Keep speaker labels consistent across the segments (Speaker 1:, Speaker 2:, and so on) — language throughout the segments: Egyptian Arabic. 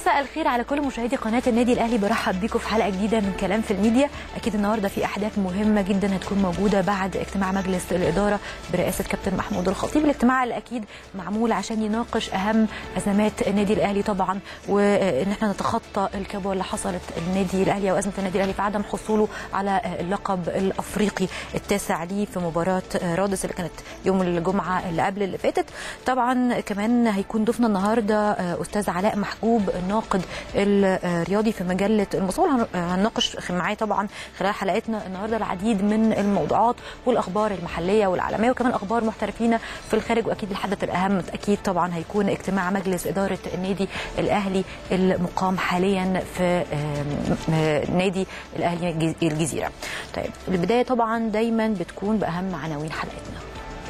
Speaker 1: مساء الخير على كل مشاهدي قناه النادي الاهلي برحب بيكم في حلقه جديده من كلام في الميديا اكيد النهارده في احداث مهمه جدا هتكون موجوده بعد اجتماع مجلس الاداره برئاسه كابتن محمود الخطيب الاجتماع اللي اكيد معمول عشان يناقش اهم ازمات النادي الاهلي طبعا وان احنا نتخطى الكبوه اللي حصلت النادي الاهلي او ازمه النادي الاهلي في عدم حصوله على اللقب الافريقي التاسع ليه في مباراه رادس اللي كانت يوم الجمعه اللي قبل اللي فاتت طبعا كمان هيكون ضيفنا النهارده استاذ علاء محجوب الناقد الرياضي في مجله المصور هنناقش معاه طبعا خلال حلقتنا النهارده العديد من الموضوعات والاخبار المحليه والعالميه وكمان اخبار محترفين في الخارج واكيد الحدث الاهم اكيد طبعا هيكون اجتماع مجلس اداره النادي الاهلي المقام حاليا في نادي الاهلي الجزيره. طيب البدايه طبعا دايما بتكون باهم عناوين حلقتنا.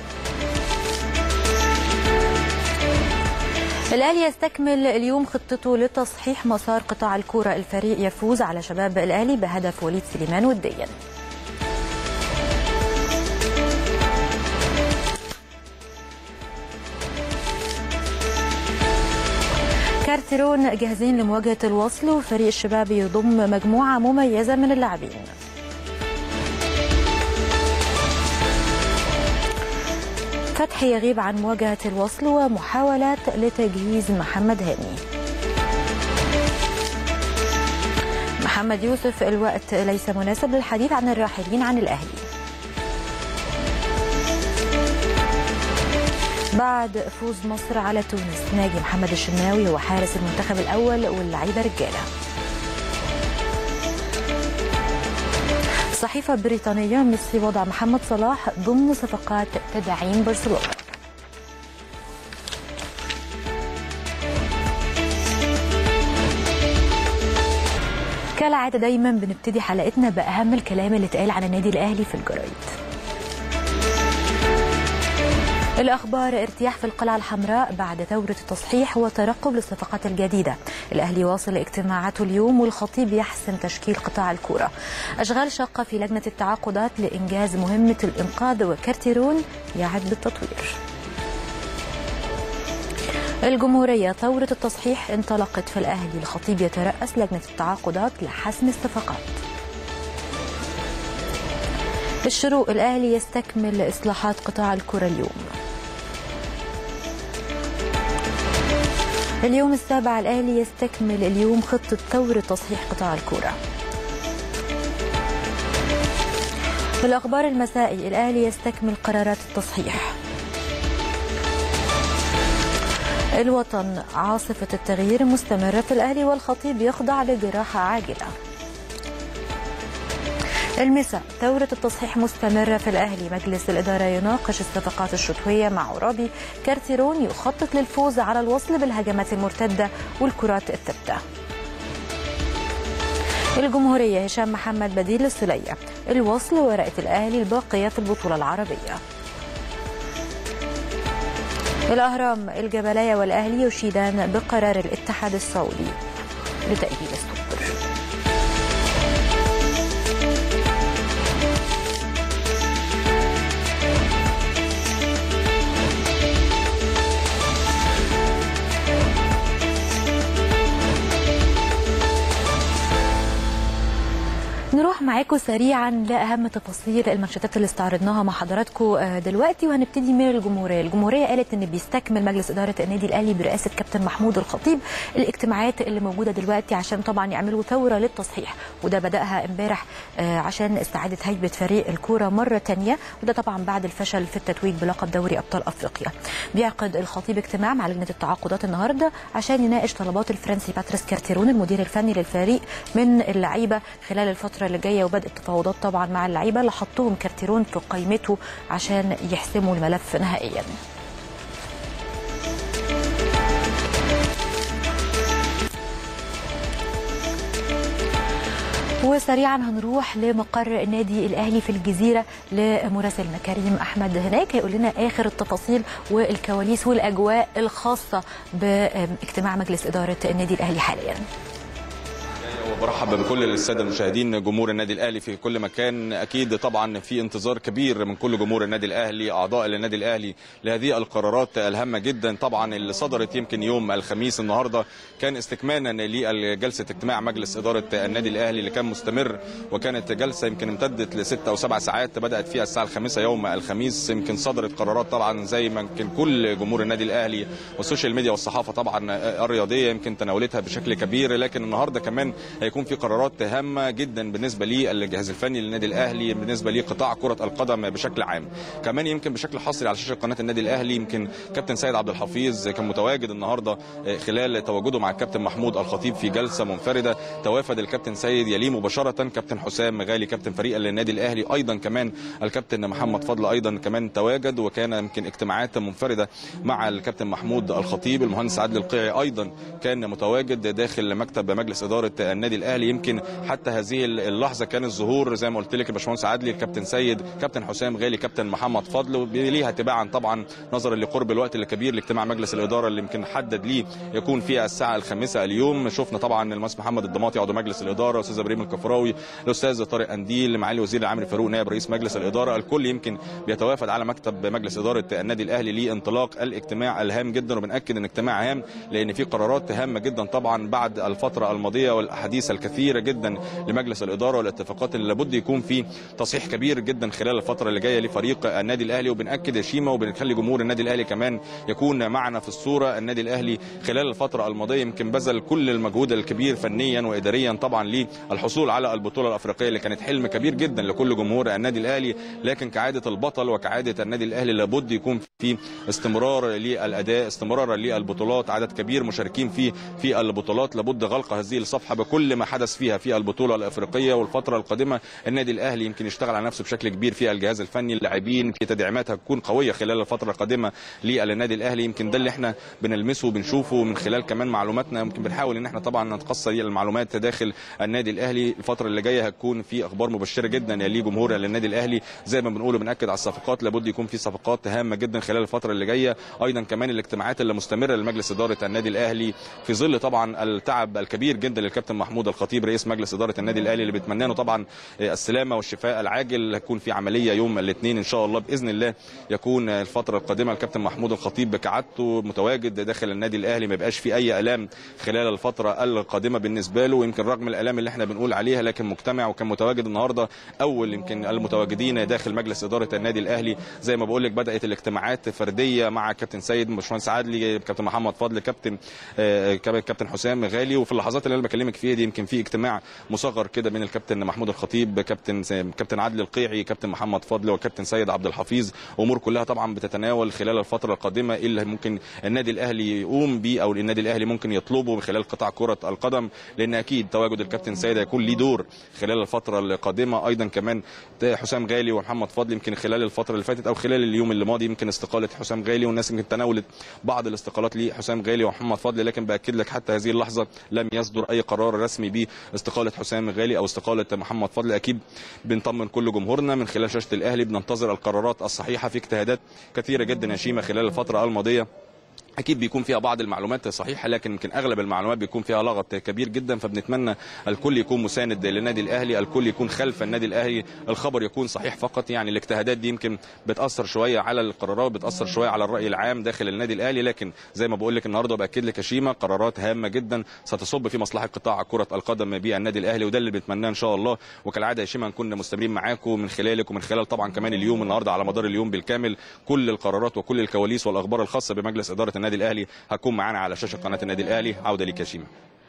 Speaker 1: الاهلي يستكمل اليوم خطته لتصحيح مسار قطاع الكوره الفريق يفوز على شباب الاهلي بهدف وليد سليمان وديا كارتيرون جاهزين لمواجهه الوصل وفريق الشباب يضم مجموعه مميزه من اللاعبين فتحي يغيب عن مواجهة الوصل ومحاولات لتجهيز محمد هاني محمد يوسف الوقت ليس مناسب للحديث عن الراحلين عن الأهلي بعد فوز مصر على تونس ناجي محمد الشناوي هو حارس المنتخب الأول واللعيبة رجالة صحيفة بريطانية ميسي وضع محمد صلاح ضمن صفقات تدعيم برشلونة كالعادة دايما بنبتدي حلقتنا بأهم الكلام اللي اتقال عن النادي الأهلي في الجرايد الأخبار ارتياح في القلعة الحمراء بعد ثورة التصحيح وترقب للصفقات الجديدة الأهلي واصل اجتماعاته اليوم والخطيب يحسم تشكيل قطاع الكرة أشغال شاقة في لجنة التعاقدات لإنجاز مهمة الإنقاذ وكارتيرون يعد بالتطوير الجمهورية ثورة التصحيح انطلقت في الأهلي الخطيب يترأس لجنة التعاقدات لحسم الصفقات الشروق الأهلي يستكمل إصلاحات قطاع الكرة اليوم اليوم السابع الأهلي يستكمل اليوم خطة ثورة تصحيح قطاع الكرة في الأخبار المسائي الأهلي يستكمل قرارات التصحيح الوطن عاصفة التغيير مستمرة في الأهلي والخطيب يخضع لجراحة عاجلة المساء ثورة التصحيح مستمرة في الأهلي مجلس الإدارة يناقش الصفقات الشتوية مع عرابي كارتيرون يخطط للفوز على الوصل بالهجمات المرتدة والكرات الثابتة الجمهورية هشام محمد بديل السلية الوصل ورقة الأهلي الباقية في البطولة العربية الأهرام الجبلية والأهلي يشيدان بقرار الاتحاد السعودي لتأجيل السوبر نروح معاكم سريعا لاهم تفاصيل الماتشات اللي استعرضناها مع حضراتكم دلوقتي وهنبتدي من الجمهوريه، الجمهوريه قالت ان بيستكمل مجلس اداره النادي الاهلي برئاسه كابتن محمود الخطيب الاجتماعات اللي موجوده دلوقتي عشان طبعا يعملوا ثوره للتصحيح وده بداها امبارح عشان استعاده هيبه فريق الكوره مره ثانيه وده طبعا بعد الفشل في التتويج بلقب دوري ابطال افريقيا. بيعقد الخطيب اجتماع مع لجنه التعاقدات النهارده عشان يناقش طلبات الفرنسي باتريس كارتيرون المدير الفني للفريق من اللعيبه خلال الفتره اللي جايه وبدء التفاوضات طبعا مع اللعيبه اللي حطهم كارتيرون في قائمته عشان يحسموا الملف نهائيا. وسريعا هنروح لمقر النادي الاهلي في الجزيره لمراسلنا كريم احمد هناك هيقول لنا اخر التفاصيل والكواليس والاجواء الخاصه باجتماع مجلس اداره النادي الاهلي حاليا.
Speaker 2: برحب بكل الساده المشاهدين جمهور النادي الاهلي في كل مكان اكيد طبعا في انتظار كبير من كل جمهور النادي الاهلي اعضاء النادي الاهلي لهذه القرارات الهامه جدا طبعا اللي صدرت يمكن يوم الخميس النهارده كان استكمالا لجلسه اجتماع مجلس اداره النادي الاهلي اللي كان مستمر وكانت جلسه يمكن امتدت لست او سبع ساعات بدات فيها الساعه الخامسه يوم الخميس يمكن صدرت قرارات طبعا زي ما يمكن كل جمهور النادي الاهلي والسوشيال ميديا والصحافه طبعا الرياضيه يمكن تناولتها بشكل كبير لكن النهارده كمان هيكون في قرارات هامه جدا بالنسبه للجهاز الفني للنادي الاهلي بالنسبه لقطاع كره القدم بشكل عام كمان يمكن بشكل حصري على شاشه قناه النادي الاهلي يمكن كابتن سيد عبد الحفيظ كان متواجد النهارده خلال تواجده مع الكابتن محمود الخطيب في جلسه منفرده توافد الكابتن سيد يليه مباشره كابتن حسام غالي كابتن فريق النادي الاهلي ايضا كمان الكابتن محمد فضل ايضا كمان تواجد وكان يمكن اجتماعات منفرده مع الكابتن محمود الخطيب المهندس عادل القيعي ايضا كان متواجد داخل مكتب مجلس اداره النادي الاهلي يمكن حتى هذه اللحظه كان الظهور زي ما قلت لك الباشمهندس عادلي الكابتن سيد كابتن حسام غالي كابتن محمد فضل ليها تباعا طبعا نظرا لقرب الوقت الكبير لاجتماع مجلس الاداره اللي يمكن حدد ليه يكون فيها الساعه الخامسه اليوم شفنا طبعا المهندس محمد الضماطي عضو مجلس الاداره استاذ ابراهيم الكفراوي الاستاذ طارق انديل معالي وزير العام فاروق نائب رئيس مجلس الاداره الكل يمكن بيتوافد على مكتب مجلس اداره النادي الاهلي لانطلاق الاجتماع الهام جدا وبناكد ان اجتماع هام لان في قرارات هامه جدا طبعا بعد الفتره الماضيه والاحاديث الكثيره جدا لمجلس الاداره والاتفاقات اللي لابد يكون في تصحيح كبير جدا خلال الفتره اللي جايه لفريق النادي الاهلي وبناكد يا شيما وبنخلي جمهور النادي الاهلي كمان يكون معنا في الصوره النادي الاهلي خلال الفتره الماضيه يمكن بذل كل المجهود الكبير فنيا واداريا طبعا للحصول على البطوله الافريقيه اللي كانت حلم كبير جدا لكل جمهور النادي الاهلي لكن كعاده البطل وكعاده النادي الاهلي لابد يكون في استمرار للاداء استمرارا للبطولات عدد كبير مشاركين فيه في البطولات لابد غلق هذه الصفحه بكل ما حدث فيها في البطوله الافريقيه والفتره القادمه النادي الاهلي يمكن يشتغل على نفسه بشكل كبير في الجهاز الفني اللاعبين في تدعيمات هتكون قويه خلال الفتره القادمه للنادي الاهلي يمكن ده اللي احنا بنلمسه وبنشوفه من خلال كمان معلوماتنا يمكن بنحاول ان احنا طبعا نتقصى المعلومات داخل النادي الاهلي الفتره اللي جايه هتكون في اخبار مبشره جدا لجمهور النادي الاهلي زي ما بنقول وبناكد على الصفقات لابد يكون في صفقات هامه جدا خلال الفتره اللي جايه ايضا كمان الاجتماعات اللي مستمره لمجلس اداره النادي الاهلي في ظل طبعا التعب الكبير جدا للكابتن محمود الخطيب رئيس مجلس اداره النادي الاهلي اللي بيتمنى له طبعا السلامه والشفاء العاجل هتكون في عمليه يوم الاثنين ان شاء الله باذن الله يكون الفتره القادمه الكابتن محمود الخطيب بكعادته متواجد داخل النادي الاهلي ما يبقاش في اي الام خلال الفتره القادمه بالنسبه له ويمكن رغم الالام اللي احنا بنقول عليها لكن مجتمع وكان متواجد النهارده اول يمكن المتواجدين داخل مجلس اداره النادي الاهلي زي ما بقول لك بدات الاجتماعات فرديه مع كابتن سيد باشمهندس عادلي كابتن محمد فضل كابتن آه كابتن حسام غالي وفي اللحظات اللي انا بكلمك فيها دي يمكن في اجتماع مصغر كده بين الكابتن محمود الخطيب كابتن كابتن عادل القيعي كابتن محمد فضل وكابتن سيد عبد الحفيظ امور كلها طبعا بتتناول خلال الفتره القادمه ايه اللي ممكن النادي الاهلي يقوم بيه او النادي الاهلي ممكن يطلبه من خلال قطاع كره القدم لان اكيد تواجد الكابتن سيد هيكون ليه دور خلال الفتره القادمه ايضا كمان حسام غالي ومحمد فضل يمكن خلال الفتره اللي فاتت او خلال اليوم اللي ماضي يمكن استقاله حسام غالي والناس يمكن تناولت بعض الاستقالات لحسام غالي ومحمد فضل لكن باكد لك حتى هذه اللحظه لم يصدر اي قرار رسمي باستقاله حسام غالي او استقاله محمد فضل اكيد بنطمن كل جمهورنا من خلال شاشه الاهلي بننتظر القرارات الصحيحه في اجتهادات كثيره جدا يا شيماء خلال الفتره الماضيه اكيد بيكون فيها بعض المعلومات صحيحه لكن يمكن اغلب المعلومات بيكون فيها لغط كبير جدا فبنتمنى الكل يكون مساند للنادي الاهلي الكل يكون خلف النادي الاهلي الخبر يكون صحيح فقط يعني الاجتهادات دي يمكن بتاثر شويه على القرارات بتاثر شويه على الراي العام داخل النادي الاهلي لكن زي ما بقول لك النهارده باكد لك يا شيماء قرارات هامه جدا ستصب في مصلحه قطاع كره القدم بالنادي الاهلي وده اللي بنتمناه ان شاء الله وكالعاده يا شيماء نكون مستمرين معاكم من خلالك ومن خلال طبعا كمان اليوم النهارده على مدار اليوم بالكامل كل القرارات وكل الكواليس والاخبار الخاصه بمجلس اداره النادي الاهلي هتكون معانا على شاشه قناه النادي الاهلي عوده ليك يا شيماء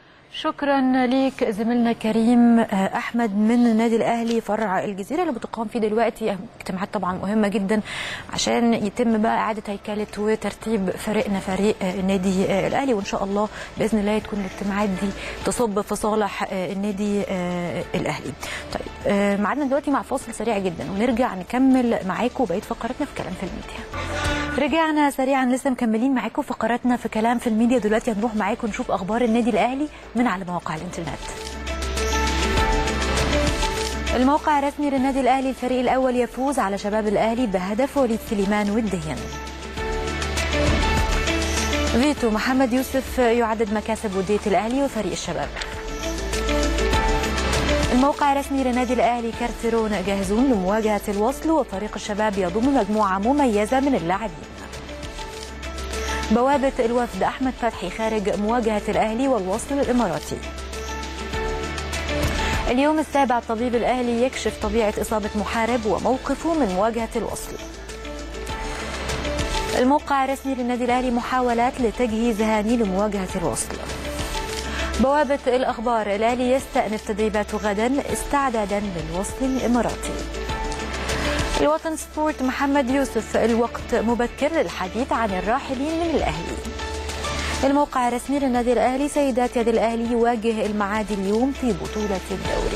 Speaker 1: شكرا ليك زميلنا كريم احمد من النادي الاهلي فرع الجزيره اللي بتقام فيه دلوقتي اجتماعات طبعا مهمه جدا عشان يتم بقى اعاده هيكله وترتيب فريقنا فريق النادي الاهلي وان شاء الله باذن الله تكون الاجتماعات دي تصب في صالح النادي الاهلي. طيب معادنا دلوقتي مع فاصل سريع جدا ونرجع نكمل معاكم بقيه فقراتنا في كلام في الميديا. رجعنا سريعا لسه مكملين معاكم فقراتنا في كلام في الميديا دلوقتي هنروح معاكم نشوف اخبار النادي الاهلي من على مواقع الانترنت الموقع الرسمي للنادي الاهلي الفريق الاول يفوز على شباب الاهلي بهدف وليد سليمان وديا فيتو محمد يوسف يعدد مكاسب وديه الاهلي وفريق الشباب الموقع الرسمي للنادي الاهلي كارتيرون جاهزون لمواجهه الوصل وفريق الشباب يضم مجموعه مميزه من اللاعبين. بوابه الوفد احمد فتحي خارج مواجهه الاهلي والوصل الاماراتي. اليوم السابع الطبيب الاهلي يكشف طبيعه اصابه محارب وموقفه من مواجهه الوصل. الموقع الرسمي للنادي الاهلي محاولات لتجهيز هاني لمواجهه الوصل. بوابة الأخبار الأهلي يستأنف تدريباته غدا استعدادا للوصل الإماراتي الوطن سبورت محمد يوسف الوقت مبكر للحديث عن الراحلين من الأهلي الموقع الرسمي للنادي الأهلي سيدات يد الأهلي يواجه المعادي اليوم في بطولة الدوري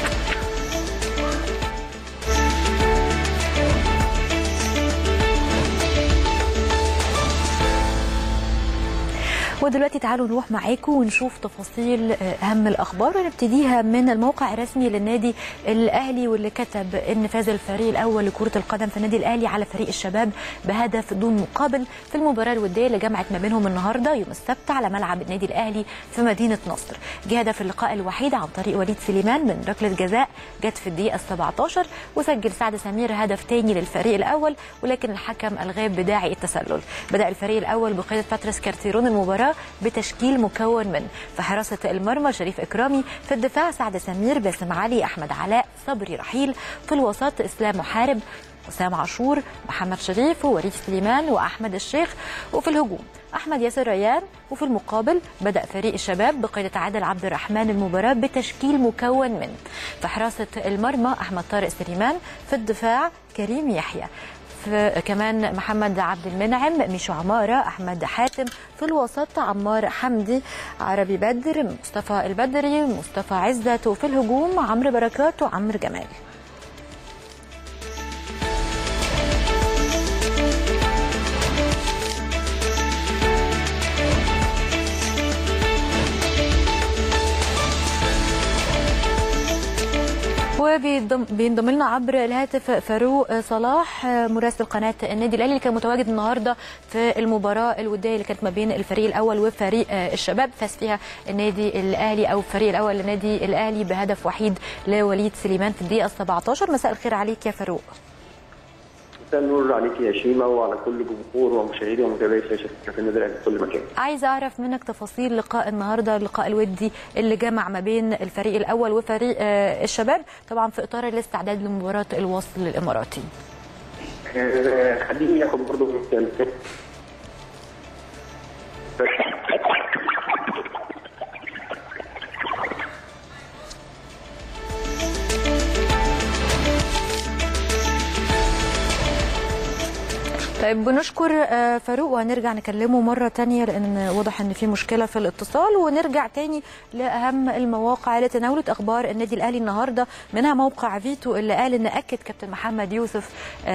Speaker 1: ودلوقتي تعالوا نروح معاكم ونشوف تفاصيل اهم الاخبار ونبتديها من الموقع الرسمي للنادي الاهلي واللي كتب ان فاز الفريق الاول لكره القدم في النادي الاهلي على فريق الشباب بهدف دون مقابل في المباراه الوديه اللي جمعت ما بينهم النهارده يوم السبت على ملعب النادي الاهلي في مدينه نصر جه هدف اللقاء الوحيد عن طريق وليد سليمان من ركله جزاء جت في الدقيقه 17 وسجل سعد سمير هدف ثاني للفريق الاول ولكن الحكم الغاب بداعي التسلل بدا الفريق الاول بقياده باتريس كارتيرون المباراه بتشكيل مكون من في حراسة المرمى شريف إكرامي في الدفاع سعد سمير باسم علي أحمد علاء صبري رحيل في الوسط إسلام محارب حسام عاشور محمد شريف ووليد سليمان واحمد الشيخ وفي الهجوم احمد ياسر ريان وفي المقابل بدا فريق الشباب بقياده عادل عبد الرحمن المباراه بتشكيل مكون من في حراسه المرمى احمد طارق سليمان في الدفاع كريم يحيى في كمان محمد عبد المنعم ميشو عمارة أحمد حاتم في الوسط عمار حمدي عربي بدر مصطفى البدري مصطفى عزت وفي الهجوم عمرو بركات وعمرو جمال وبينضم لنا عبر الهاتف فاروق صلاح مراسل قناه النادي الاهلي اللي كان متواجد النهارده في المباراه الوديه اللي كانت ما بين الفريق الاول وفريق الشباب فاز فيها النادي الاهلي او الفريق الاول للنادي الاهلي بهدف وحيد لوليد سليمان في الدقيقه 17 مساء الخير عليك يا فاروق
Speaker 3: مساء النور عليك يا شيماء وعلى كل جمهور ومشاهدي ومتابعي شاشه في النادي الاهلي في كل مكان.
Speaker 1: عايز اعرف منك تفاصيل لقاء النهارده اللقاء الودي اللي جمع ما بين الفريق الاول وفريق الشباب طبعا في اطار الاستعداد لمباراه الوصل الاماراتي.
Speaker 3: خليني اخد برضه
Speaker 1: طيب بنشكر فاروق وهنرجع نكلمه مرة تانية لأن واضح أن في مشكلة في الاتصال ونرجع تاني لأهم المواقع اللي تناولت أخبار النادي الأهلي النهاردة منها موقع فيتو اللي قال أن أكد كابتن محمد يوسف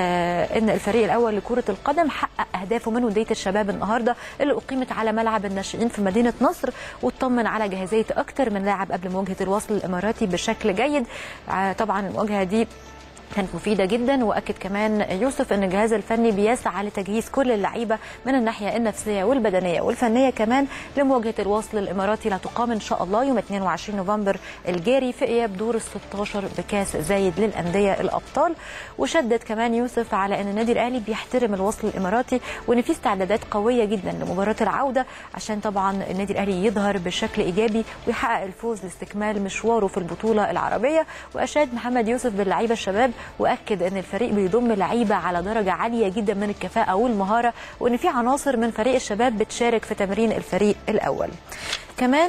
Speaker 1: أن الفريق الأول لكرة القدم حقق أهدافه من ودية الشباب النهاردة اللي أقيمت على ملعب الناشئين في مدينة نصر واطمن على جاهزية أكتر من لاعب قبل مواجهة الوصل الإماراتي بشكل جيد طبعا المواجهة دي كانت مفيدة جدا وأكد كمان يوسف أن الجهاز الفني بيسعى لتجهيز كل اللعيبة من الناحية النفسية والبدنية والفنية كمان لمواجهة الوصل الإماراتي اللي هتقام إن شاء الله يوم 22 نوفمبر الجاري في إياب دور ال 16 بكاس زايد للأندية الأبطال وشدد كمان يوسف على أن النادي الأهلي بيحترم الوصل الإماراتي وأن في استعدادات قوية جدا لمباراة العودة عشان طبعا النادي الأهلي يظهر بشكل إيجابي ويحقق الفوز لاستكمال مشواره في البطولة العربية وأشاد محمد يوسف باللعيبة الشباب واكد ان الفريق بيضم لعيبه على درجه عاليه جدا من الكفاءه والمهاره وان في عناصر من فريق الشباب بتشارك في تمرين الفريق الاول كمان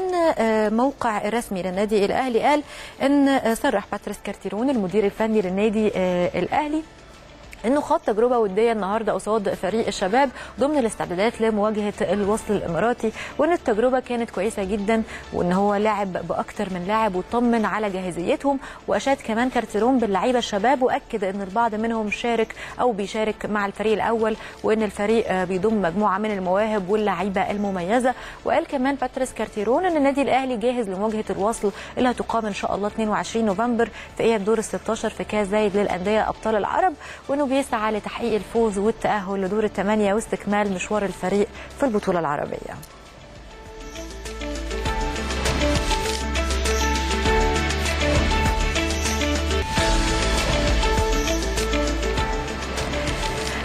Speaker 1: موقع الرسمي للنادي الاهلي قال ان صرح باتريس كارتيرون المدير الفني للنادي الاهلي انه خاض تجربه وديه النهارده قصاد فريق الشباب ضمن الاستعدادات لمواجهه الوصل الاماراتي وان التجربه كانت كويسه جدا وان هو لعب باكثر من لاعب وطمن على جاهزيتهم واشاد كمان كارتيرون باللعيبه الشباب واكد ان البعض منهم شارك او بيشارك مع الفريق الاول وان الفريق بيضم مجموعه من المواهب واللعيبه المميزه وقال كمان باتريس كارتيرون ان النادي الاهلي جاهز لمواجهه الوصل اللي هتقام ان شاء الله 22 نوفمبر في اياب دور ال 16 في كاس زايد للانديه ابطال العرب وانه بيسعى لتحقيق الفوز والتأهل لدور الثمانية واستكمال مشوار الفريق في البطولة العربية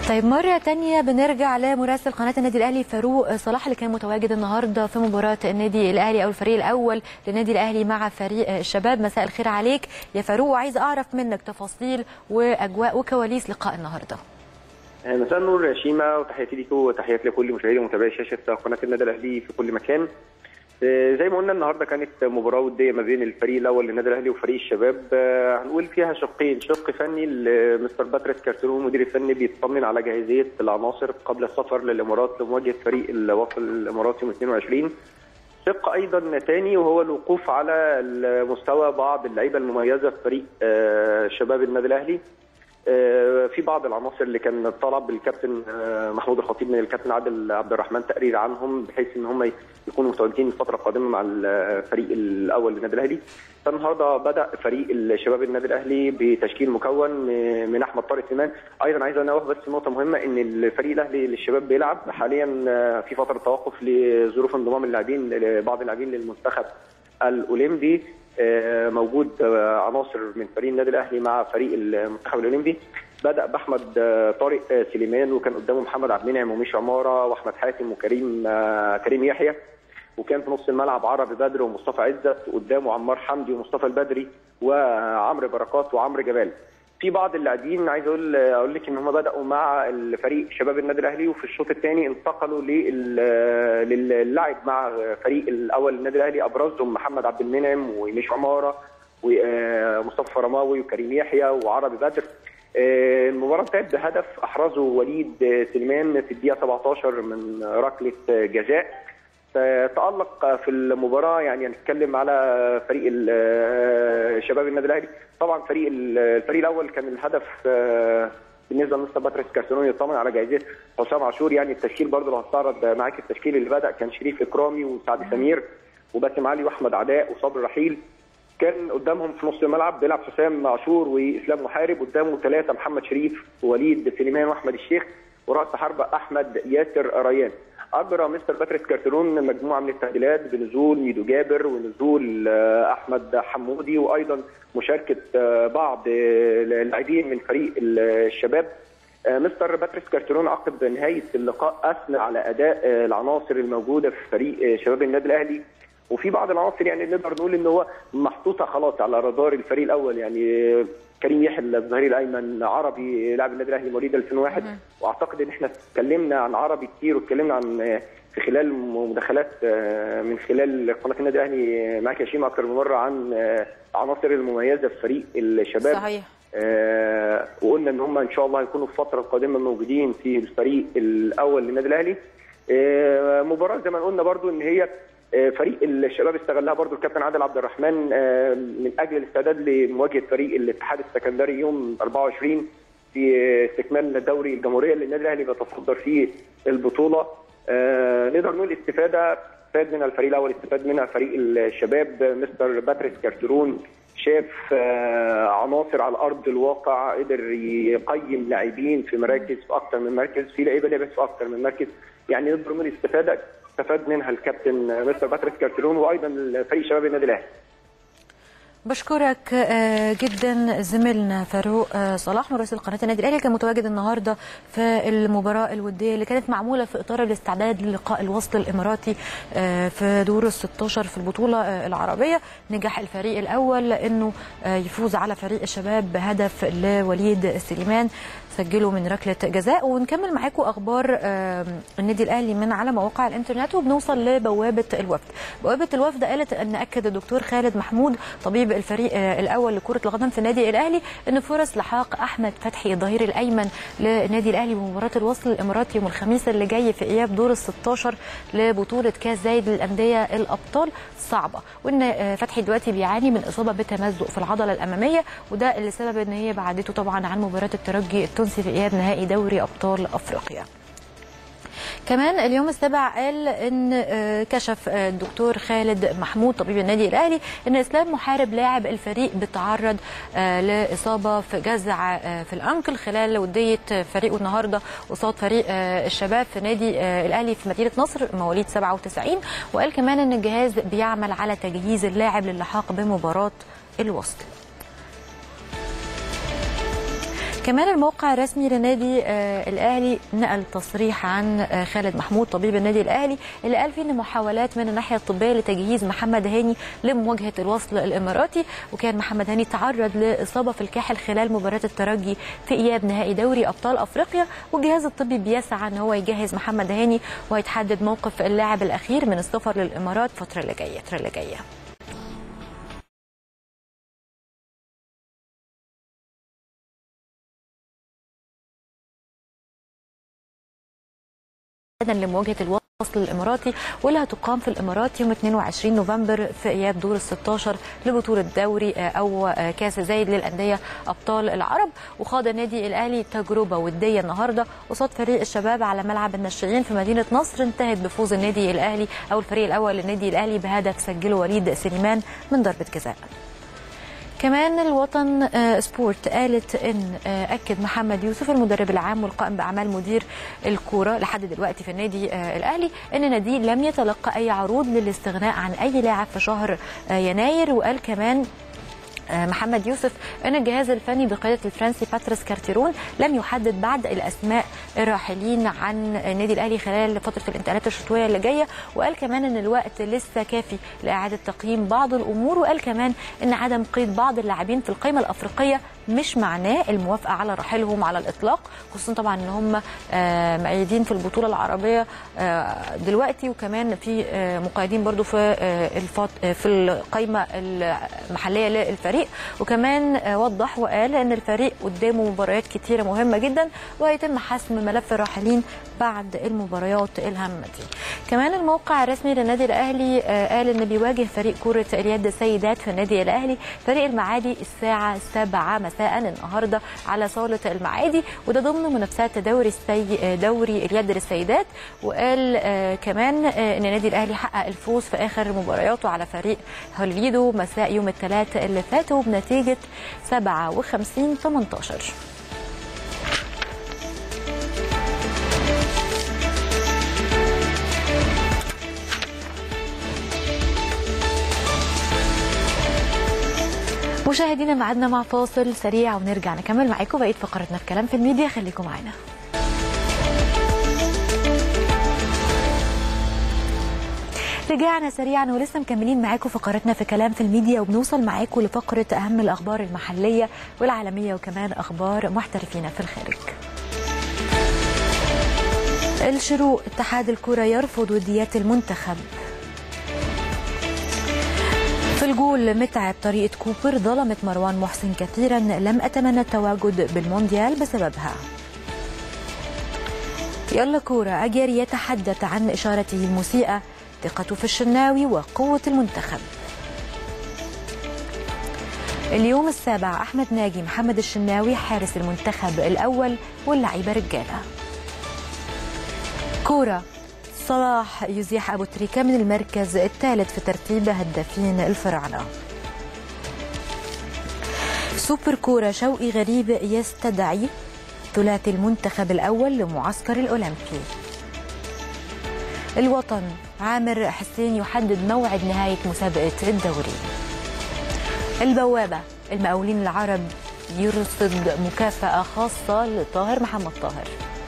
Speaker 1: طيب مرة تانية بنرجع لمراسل قناة النادي الأهلي فاروق صلاح اللي كان متواجد النهاردة في مباراة النادي الأهلي أو الفريق الأول للنادي الأهلي مع فريق الشباب مساء الخير عليك يا فاروق وعايزة أعرف منك تفاصيل وأجواء وكواليس لقاء النهاردة
Speaker 3: مساء النور يا شيما وتحياتي ليكم وتحياتي لكل مشاهدي ومتابعي شاشه قناه النادي الاهلي في كل مكان. زي ما قلنا النهارده كانت مباراه وديه ما بين الفريق الاول للنادي الاهلي وفريق الشباب هنقول فيها شقين شق فني لمستر باتريس كارترون المدير الفني بيطمن على جاهزيه العناصر قبل السفر للامارات لمواجهه فريق الوصل الاماراتي يوم 22 شق ايضا ثاني وهو الوقوف على مستوى بعض اللعيبه المميزه في فريق شباب النادي الاهلي في بعض العناصر اللي كان طلب الكابتن محمود الخطيب من الكابتن عادل عبد الرحمن تقرير عنهم بحيث ان هم يكونوا متواجدين الفتره القادمه مع الفريق الاول للنادي الاهلي. فالنهارده بدا فريق الشباب النادي الاهلي بتشكيل مكون من احمد طارق سليمان، ايضا عايز انوه بس نقطه مهمه ان الفريق الاهلي للشباب بيلعب حاليا في فتره توقف لظروف انضمام اللاعبين بعض اللاعبين للمنتخب الاولمبي موجود عناصر من فريق النادي الاهلي مع فريق المنتخب الاولمبي بدا باحمد طارق سليمان وكان قدامه محمد عبد المنعم وميش عماره واحمد حاتم وكريم كريم يحيى وكان في نص الملعب عربي بدر ومصطفى عزت قدامه عمار حمدي ومصطفى البدري وعمرو بركات وعمرو جبال في بعض اللاعبين عايز اقول اقول لك ان هم بداوا مع الفريق شباب النادي الاهلي وفي الشوط الثاني انتقلوا للعب مع فريق الاول النادي الاهلي ابرزهم محمد عبد المنعم وميش عماره ومصطفى رماوي وكريم يحيى وعربي بدر المباراه انتهت بهدف احرزه وليد سليمان في الدقيقه 17 من ركله جزاء تألق في المباراة يعني هنتكلم على فريق شباب النادي الأهلي طبعا فريق الفريق الأول كان الهدف بالنسبة لمستر باتريس كارسونون يطمن على جاهزية حسام عاشور يعني التشكيل برضه لو هستعرض معاك التشكيل اللي بدأ كان شريف إكرامي وسعد سمير وباسم علي وأحمد عداء وصبري رحيل كان قدامهم في نص الملعب بيلعب حسام عاشور واسلام محارب قدامه ثلاثه محمد شريف ووليد سليمان واحمد الشيخ وراس حربه احمد ياسر ريان اجرى مستر باتريس كارترون مجموعه من التعديلات بنزول ميدو جابر ونزول احمد حمودي وايضا مشاركه بعض اللاعبين من فريق الشباب مستر باتريس كارترون عقب نهايه اللقاء اثنى على اداء العناصر الموجوده في فريق شباب النادي الاهلي وفي بعض العناصر يعني نقدر نقول ان هو محطوطه خلاص على رادار الفريق الاول يعني كريم يحيى الظهير الايمن عربي لاعب النادي الاهلي مواليد 2001 واعتقد ان احنا اتكلمنا عن عربي كتير واتكلمنا عن في خلال مداخلات من خلال قناه النادي الاهلي معاك يا شيماء اكثر من مره عن عناصر المميزه في فريق الشباب
Speaker 1: صحيح
Speaker 3: آه وقلنا ان هم ان شاء الله هيكونوا في الفتره القادمه موجودين في الفريق الاول للنادي الاهلي آه مباراه زي ما قلنا برضو ان هي فريق الشباب استغلها برضو الكابتن عادل عبد الرحمن من اجل الاستعداد لمواجهه فريق الاتحاد السكندري يوم 24 في استكمال دوري الجمهوريه اللي النادي الاهلي بيتصدر فيه البطوله نقدر نقول استفاده استفاد منها الفريق الاول استفاد منها فريق الشباب مستر باتريس كارترون شاف عناصر على ارض الواقع قدر يقيم لاعبين في مراكز في اكثر من مركز في لعيبه لعبت في اكثر من مركز يعني نقدر نقول استفاده استفاد منها الكابتن مستر باتريس كارترون وايضا فريق شباب النادي الاهلي
Speaker 1: بشكرك جدا زميلنا فاروق صلاح مراسل قناه النادي الاهلي كان متواجد النهارده في المباراه الوديه اللي كانت معموله في اطار الاستعداد للقاء الوسط الاماراتي في دور ال 16 في البطوله العربيه نجح الفريق الاول انه يفوز على فريق الشباب بهدف لوليد سليمان سجلوا من ركله جزاء ونكمل معاكم اخبار النادي الاهلي من على مواقع الانترنت وبنوصل لبوابه الوفد بوابه الوفد قالت ان اكد الدكتور خالد محمود طبيب الفريق الاول لكره القدم في النادي الاهلي ان فرص لحاق احمد فتحي الظهير الايمن للنادي الاهلي بمباراه الوصل الاماراتي يوم الخميس اللي جاي في اياب دور ال 16 لبطوله كاس زايد للانديه الابطال صعبه وان فتحي دلوقتي بيعاني من اصابه بتمزق في العضله الاماميه وده اللي سبب ان هي بعدته طبعا عن مباراه الترجي التونسي في اياب نهائي دوري ابطال افريقيا كمان اليوم السابع قال ان كشف الدكتور خالد محمود طبيب النادي الاهلي ان اسلام محارب لاعب الفريق بتعرض لاصابه في جزع في الانكل خلال وديه فريقه النهارده قصاد فريق الشباب في نادي الاهلي في مدينه نصر مواليد 97 وقال كمان ان الجهاز بيعمل على تجهيز اللاعب للحاق بمباراه الوصل كمان الموقع الرسمي لنادي آه الاهلي نقل تصريح عن آه خالد محمود طبيب النادي الاهلي اللي قال فيه ان محاولات من الناحيه الطبيه لتجهيز محمد هاني لمواجهه الوصل الاماراتي وكان محمد هاني تعرض لاصابه في الكاحل خلال مباراه الترجي في اياب نهائي دوري ابطال افريقيا والجهاز الطبي بيسعى ان هو يجهز محمد هاني وهيتحدد موقف اللاعب الاخير من السفر للامارات الفتره اللي جايه الفتره اللي جايه لمواجهه الوصل الاماراتي واللي هتقام في الامارات يوم 22 نوفمبر في اياب دور ال 16 لبطوله دوري او كاس زايد للانديه ابطال العرب وخاض النادي الاهلي تجربه وديه النهارده قصاد فريق الشباب على ملعب الناشئين في مدينه نصر انتهت بفوز النادي الاهلي او الفريق الاول للنادي الاهلي بهدف سجله وليد سليمان من ضربه جزاء. كمان الوطن سبورت قالت ان اكد محمد يوسف المدرب العام والقائم باعمال مدير الكوره لحد دلوقتي في النادي الاهلي ان ناديه لم يتلقى اي عروض للاستغناء عن اي لاعب في شهر يناير وقال كمان محمد يوسف ان الجهاز الفني بقياده الفرنسي باتريس كارتيرون لم يحدد بعد الاسماء الراحلين عن النادي الاهلي خلال فتره الانتقالات الشتويه اللي جايه وقال كمان ان الوقت لسه كافي لاعاده تقييم بعض الامور وقال كمان ان عدم قيد بعض اللاعبين في القائمه الافريقيه مش معناه الموافقه على رحيلهم على الاطلاق خصوصا طبعا ان هم مقيدين في البطوله العربيه دلوقتي وكمان في مقيدين برضو في في القائمه المحليه للفريق وكمان وضح وقال ان الفريق قدامه مباريات كتيره مهمه جدا وهيتم حسم ملف الراحلين بعد المباريات الهامه دي كمان الموقع الرسمي للنادي الاهلي قال ان بيواجه فريق كره اليد السيدات في النادي الاهلي فريق المعادي الساعه 7 مساء النهارده على صاله المعادي وده ضمن منافسات دوري السي... دوري اليد للسيدات وقال آه كمان آه ان النادي الاهلي حقق الفوز في اخر مبارياته على فريق هولفيدو مساء يوم الثلاث اللي فات وبنتيجه 57 18 مشاهدينا معادنا مع فاصل سريع ونرجع نكمل معاكم بقيه فقرتنا في كلام في الميديا خليكم معانا رجعنا سريعا ولسه مكملين معاكم فقرتنا في كلام في الميديا وبنوصل معاكم لفقره اهم الاخبار المحليه والعالميه وكمان اخبار محترفين في الخارج الشروق اتحاد الكره يرفض وديات المنتخب في الجول متعب طريقة كوبر ظلمت مروان محسن كثيرا لم أتمنى التواجد بالمونديال بسببها يلا كورة أجري يتحدث عن إشارته المسيئة ثقته في الشناوي وقوة المنتخب اليوم السابع أحمد ناجي محمد الشناوي حارس المنتخب الأول واللعيبة رجالة كورة صلاح يزيح أبو تريكة من المركز الثالث في ترتيب هدافين الفراعنة سوبر كورة شوقي غريب يستدعي ثلاثي المنتخب الأول لمعسكر الأولمبي الوطن عامر حسين يحدد موعد نهاية مسابقة الدوري البوابة المقاولين العرب يرصد مكافأة خاصة لطاهر محمد طاهر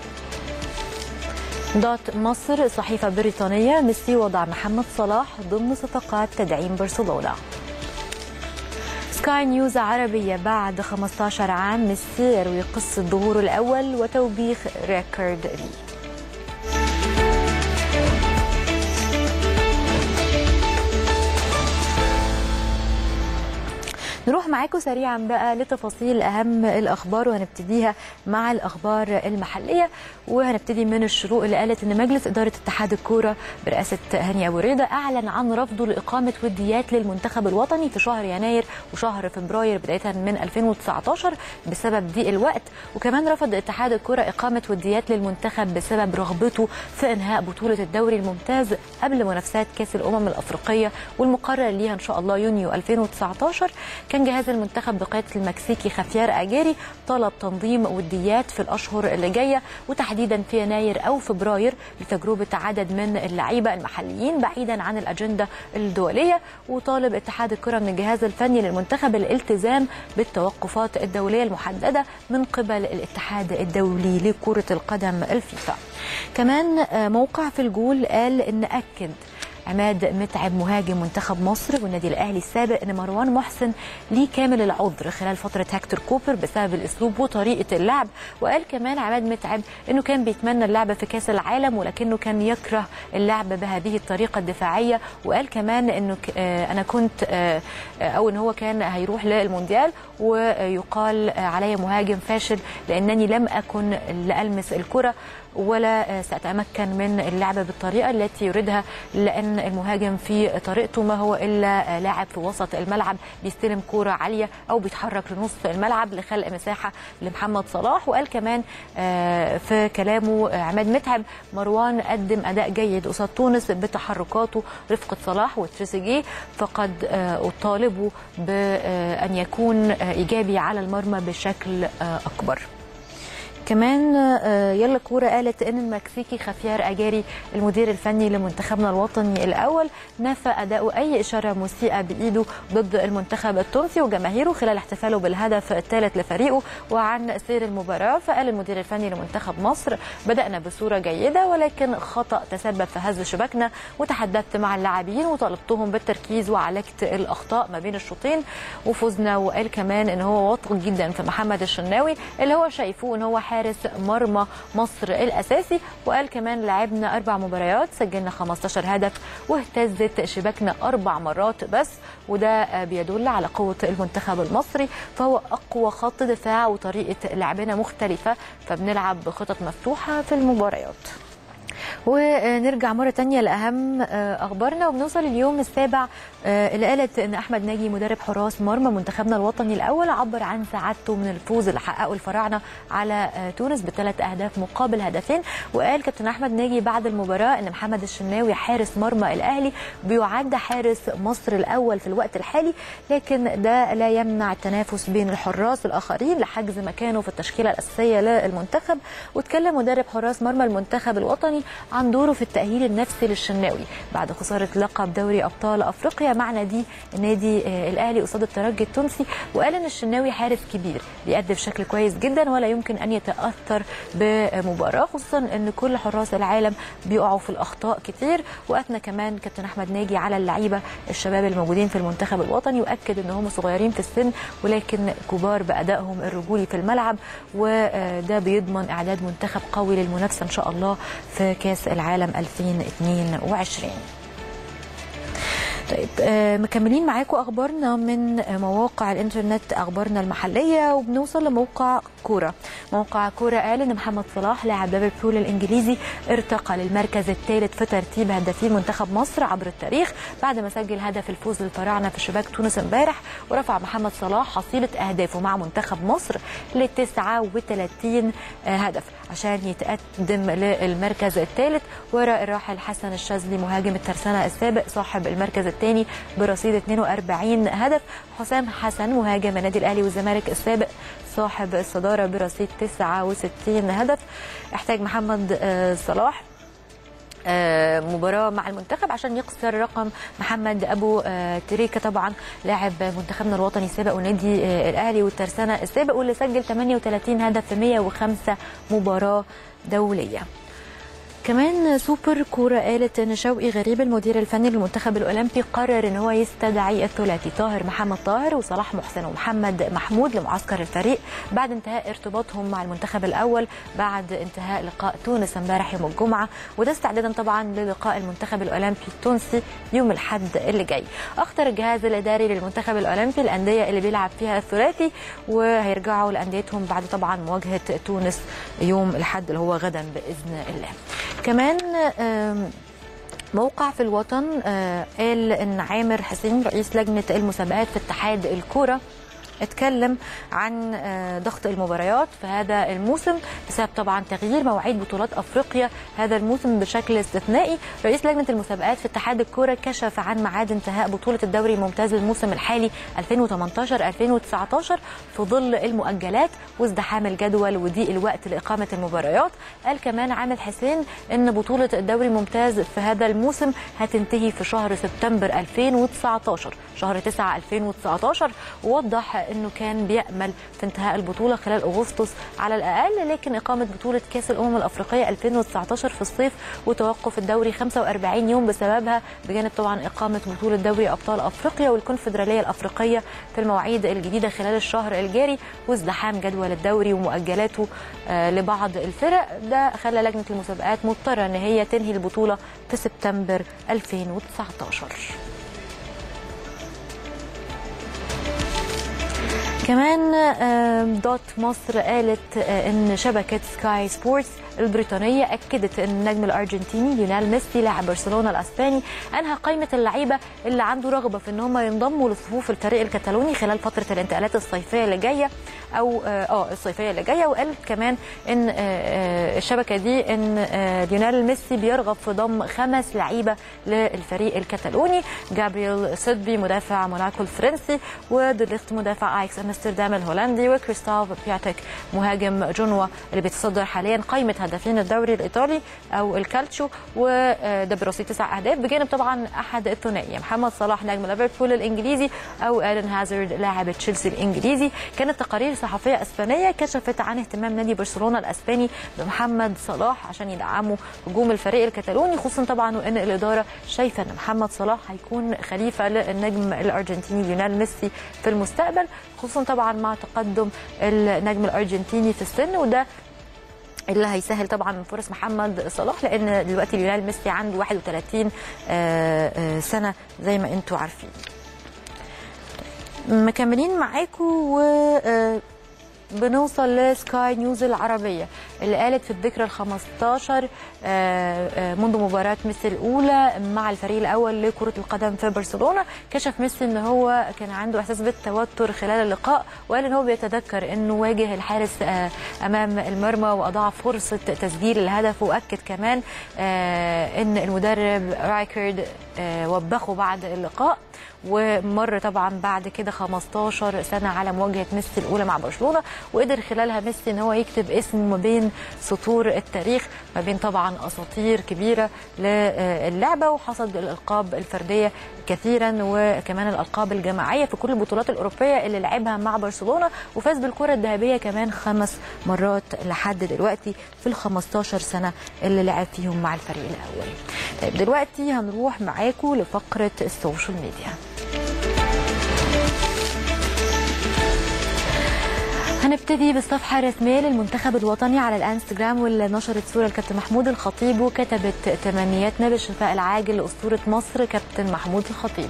Speaker 1: دوت مصر صحيفة بريطانية ميسي وضع محمد صلاح ضمن صفقات تدعيم برشلونة سكاي نيوز عربية بعد 15 عام ميسي يروي قصة ظهوره الأول وتوبيخ ريكارد لي نروح معاكم سريعا بقى لتفاصيل اهم الاخبار وهنبتديها مع الاخبار المحليه وهنبتدي من الشروق اللي قالت ان مجلس اداره اتحاد الكوره برئاسه هاني ابو ريده اعلن عن رفضه لاقامه وديات للمنتخب الوطني في شهر يناير وشهر فبراير بدايه من 2019 بسبب ضيق الوقت وكمان رفض اتحاد الكوره اقامه وديات للمنتخب بسبب رغبته في انهاء بطوله الدوري الممتاز قبل منافسات كاس الامم الافريقيه والمقرر ليها ان شاء الله يونيو 2019 كان جهاز المنتخب بقياده المكسيكي خافيار اجاري طلب تنظيم وديات في الاشهر اللي جايه وتحديدا في يناير او فبراير لتجربه عدد من اللعيبه المحليين بعيدا عن الاجنده الدوليه وطالب اتحاد الكره من الجهاز الفني للمنتخب الالتزام بالتوقفات الدوليه المحدده من قبل الاتحاد الدولي لكره القدم الفيفا. كمان موقع في الجول قال ان اكد عماد متعب مهاجم منتخب مصر والنادي الاهلي السابق ان مروان محسن ليه كامل العذر خلال فتره هكتور كوبر بسبب الاسلوب وطريقه اللعب وقال كمان عماد متعب انه كان بيتمنى اللعب في كاس العالم ولكنه كان يكره اللعب بهذه الطريقه الدفاعيه وقال كمان انه انا كنت او ان هو كان هيروح للمونديال ويقال علي مهاجم فاشل لانني لم اكن لالمس الكره ولا سأتمكن من اللعب بالطريقة التي يريدها لأن المهاجم في طريقته ما هو إلا لاعب في وسط الملعب بيستلم كورة عالية أو بيتحرك لنص الملعب لخلق مساحة لمحمد صلاح وقال كمان في كلامه عماد متعب مروان قدم أداء جيد قصاد تونس بتحركاته رفقة صلاح وتريزيجيه فقد أطالبه بأن يكون إيجابي على المرمى بشكل أكبر كمان يلا كوره قالت ان المكسيكي خافيار اجاري المدير الفني لمنتخبنا الوطني الاول نفى اداؤه اي اشاره مسيئه بايده ضد المنتخب التونسي وجماهيره خلال احتفاله بالهدف الثالث لفريقه وعن سير المباراه فقال المدير الفني لمنتخب مصر بدانا بصوره جيده ولكن خطا تسبب في هز شباكنا وتحدثت مع اللاعبين وطالبتهم بالتركيز وعالجت الاخطاء ما بين الشوطين وفزنا وقال كمان ان هو واثق جدا في محمد الشناوي اللي هو شايفوه ان هو حارس مرمى مصر الاساسي وقال كمان لعبنا اربع مباريات سجلنا 15 هدف واهتزت شباكنا اربع مرات بس وده بيدل على قوه المنتخب المصري فهو اقوى خط دفاع وطريقه لعبنا مختلفه فبنلعب بخطط مفتوحه في المباريات ونرجع مرة تانية لأهم أخبارنا وبنوصل اليوم السابع اللي قالت أن أحمد ناجي مدرب حراس مرمى منتخبنا الوطني الأول عبر عن سعادته من الفوز اللي حققه الفراعنة على تونس بثلاث أهداف مقابل هدفين وقال كابتن أحمد ناجي بعد المباراة أن محمد الشناوي حارس مرمى الأهلي بيعد حارس مصر الأول في الوقت الحالي لكن ده لا يمنع التنافس بين الحراس الآخرين لحجز مكانه في التشكيلة الأساسية للمنتخب واتكلم مدرب حراس مرمى المنتخب الوطني عن دوره في التأهيل النفسي للشناوي بعد خسارة لقب دوري أبطال أفريقيا مع نادي النادي الأهلي قصاد الترجي التونسي وقال إن الشناوي حارس كبير بيأدي بشكل كويس جدا ولا يمكن أن يتأثر بمباراة خصوصا إن كل حراس العالم بيقعوا في الأخطاء كتير وأثنى كمان كابتن أحمد ناجي على اللعيبة الشباب الموجودين في المنتخب الوطني وأكد إن هم صغيرين في السن ولكن كبار بأدائهم الرجولي في الملعب وده بيضمن إعداد منتخب قوي للمنافسة إن شاء الله في كاس العالم 2022 طيب آه مكملين معاكم اخبارنا من مواقع الانترنت اخبارنا المحليه وبنوصل لموقع كوره موقع كوره قال ان محمد صلاح لاعب ليفربول الانجليزي ارتقى للمركز الثالث في ترتيب هدافي منتخب مصر عبر التاريخ بعد ما سجل هدف الفوز للفراعنه في شباك تونس امبارح ورفع محمد صلاح حصيله اهدافه مع منتخب مصر ل 39 هدف عشان يتقدم للمركز الثالث وراء الراحل حسن الشاذلي مهاجم الترسانه السابق صاحب المركز الثاني برصيد 42 هدف حسام حسن مهاجم النادي الاهلي والزمالك السابق صاحب الصداره برصيد 69 هدف احتاج محمد صلاح مباراة مع المنتخب عشان يكسر رقم محمد أبو تريكة طبعا لاعب منتخبنا الوطني السابق ونادي الأهلي والترسانة السابق واللي سجل 38 هدف في 105 مباراة دولية كمان سوبر كوره قالت ان شوقي غريب المدير الفني للمنتخب الاولمبي قرر ان هو يستدعي الثلاثي طاهر محمد طاهر وصلاح محسن ومحمد محمود لمعسكر الفريق بعد انتهاء ارتباطهم مع المنتخب الاول بعد انتهاء لقاء تونس امبارح يوم الجمعه وده استعدادا طبعا للقاء المنتخب الاولمبي التونسي يوم الاحد اللي جاي اختار الجهاز الاداري للمنتخب الاولمبي الانديه اللي بيلعب فيها الثلاثي وهيرجعوا لانديتهم بعد طبعا مواجهه تونس يوم الاحد اللي هو غدا باذن الله كمان موقع في الوطن قال ان عامر حسين رئيس لجنه المسابقات في اتحاد الكوره اتكلم عن ضغط المباريات في هذا الموسم بسبب طبعا تغيير مواعيد بطولات افريقيا هذا الموسم بشكل استثنائي رئيس لجنه المسابقات في اتحاد الكره كشف عن ميعاد انتهاء بطوله الدوري الممتاز للموسم الحالي 2018 2019 في ظل المؤجلات وازدحام الجدول وضيق الوقت لاقامه المباريات قال كمان عامل حسين ان بطوله الدوري الممتاز في هذا الموسم هتنتهي في شهر سبتمبر 2019 شهر 9 2019 ووضح انه كان بيامل في انتهاء البطوله خلال اغسطس على الاقل لكن اقامه بطوله كاس الامم الافريقيه 2019 في الصيف وتوقف الدوري 45 يوم بسببها بجانب طبعا اقامه بطوله دوري ابطال افريقيا والكونفدراليه الافريقيه في المواعيد الجديده خلال الشهر الجاري وازدحام جدول الدوري ومؤجلاته لبعض الفرق ده خلى لجنه المسابقات مضطره ان هي تنهي البطوله في سبتمبر 2019 كمان دوت مصر قالت ان شبكه سكاي سبورتس البريطانيه اكدت ان النجم الارجنتيني ليونيل ميسي لاعب برشلونه الاسباني انهى قائمه اللعيبه اللي عنده رغبه في ان هم ينضموا لصفوف الفريق الكتالوني خلال فتره الانتقالات الصيفيه اللي جايه او اه الصيفيه اللي جايه وقالت كمان ان الشبكه دي ان ليونيل ميسي بيرغب في ضم خمس لعيبه للفريق الكتالوني جابرييل سيدبي مدافع موناكو الفرنسي وديليخت مدافع ايكس امستردام الهولندي وكريستاف بياتك مهاجم جنوا اللي بيتصدر حاليا قائمه هدافين الدوري الايطالي او الكالتشو وده برصيد تسع اهداف بجانب طبعا احد الثنائيه محمد صلاح نجم ليفربول الانجليزي او ايدن هازارد لاعب تشيلسي الانجليزي كانت تقارير صحفيه اسبانيه كشفت عن اهتمام نادي برشلونه الاسباني بمحمد صلاح عشان يدعموا هجوم الفريق الكتالوني خصوصا طبعا وان الاداره شايفه ان محمد صلاح هيكون خليفه للنجم الارجنتيني ليونيل ميسي في المستقبل خصوصا طبعا مع تقدم النجم الارجنتيني في السن وده اللي هيسهل طبعا من فرص محمد صلاح لان دلوقتي ليونيل ميسي عنده 31 سنه زي ما انتم عارفين مكملين معاكم و بنوصل لسكاي نيوز العربية اللي قالت في الذكرى ال 15 منذ مباراة ميسي الأولى مع الفريق الأول لكرة القدم في برشلونة كشف ميسي إن هو كان عنده إحساس بالتوتر خلال اللقاء وقال إن هو بيتذكر إنه واجه الحارس أمام المرمى وأضاع فرصة تسجيل الهدف وأكد كمان إن المدرب رايكارد وبخه بعد اللقاء ومر طبعا بعد كده 15 سنه على مواجهه ميسي الاولى مع برشلونه وقدر خلالها ميسي ان هو يكتب اسمه ما بين سطور التاريخ ما بين طبعا اساطير كبيره للعبه وحصد الالقاب الفرديه كثيرا وكمان الالقاب الجماعيه في كل البطولات الاوروبيه اللي لعبها مع برشلونه وفاز بالكره الذهبيه كمان خمس مرات لحد دلوقتي في ال 15 سنه اللي لعب فيهم مع الفريق الاول. طيب دلوقتي هنروح معاكم لفقره السوشيال ميديا. هنبتدي بالصفحه الرسميه للمنتخب الوطني على الانستجرام واللي نشرت صوره الكابتن محمود الخطيب وكتبت تمنياتنا بالشفاء العاجل لاسطوره مصر كابتن محمود الخطيب.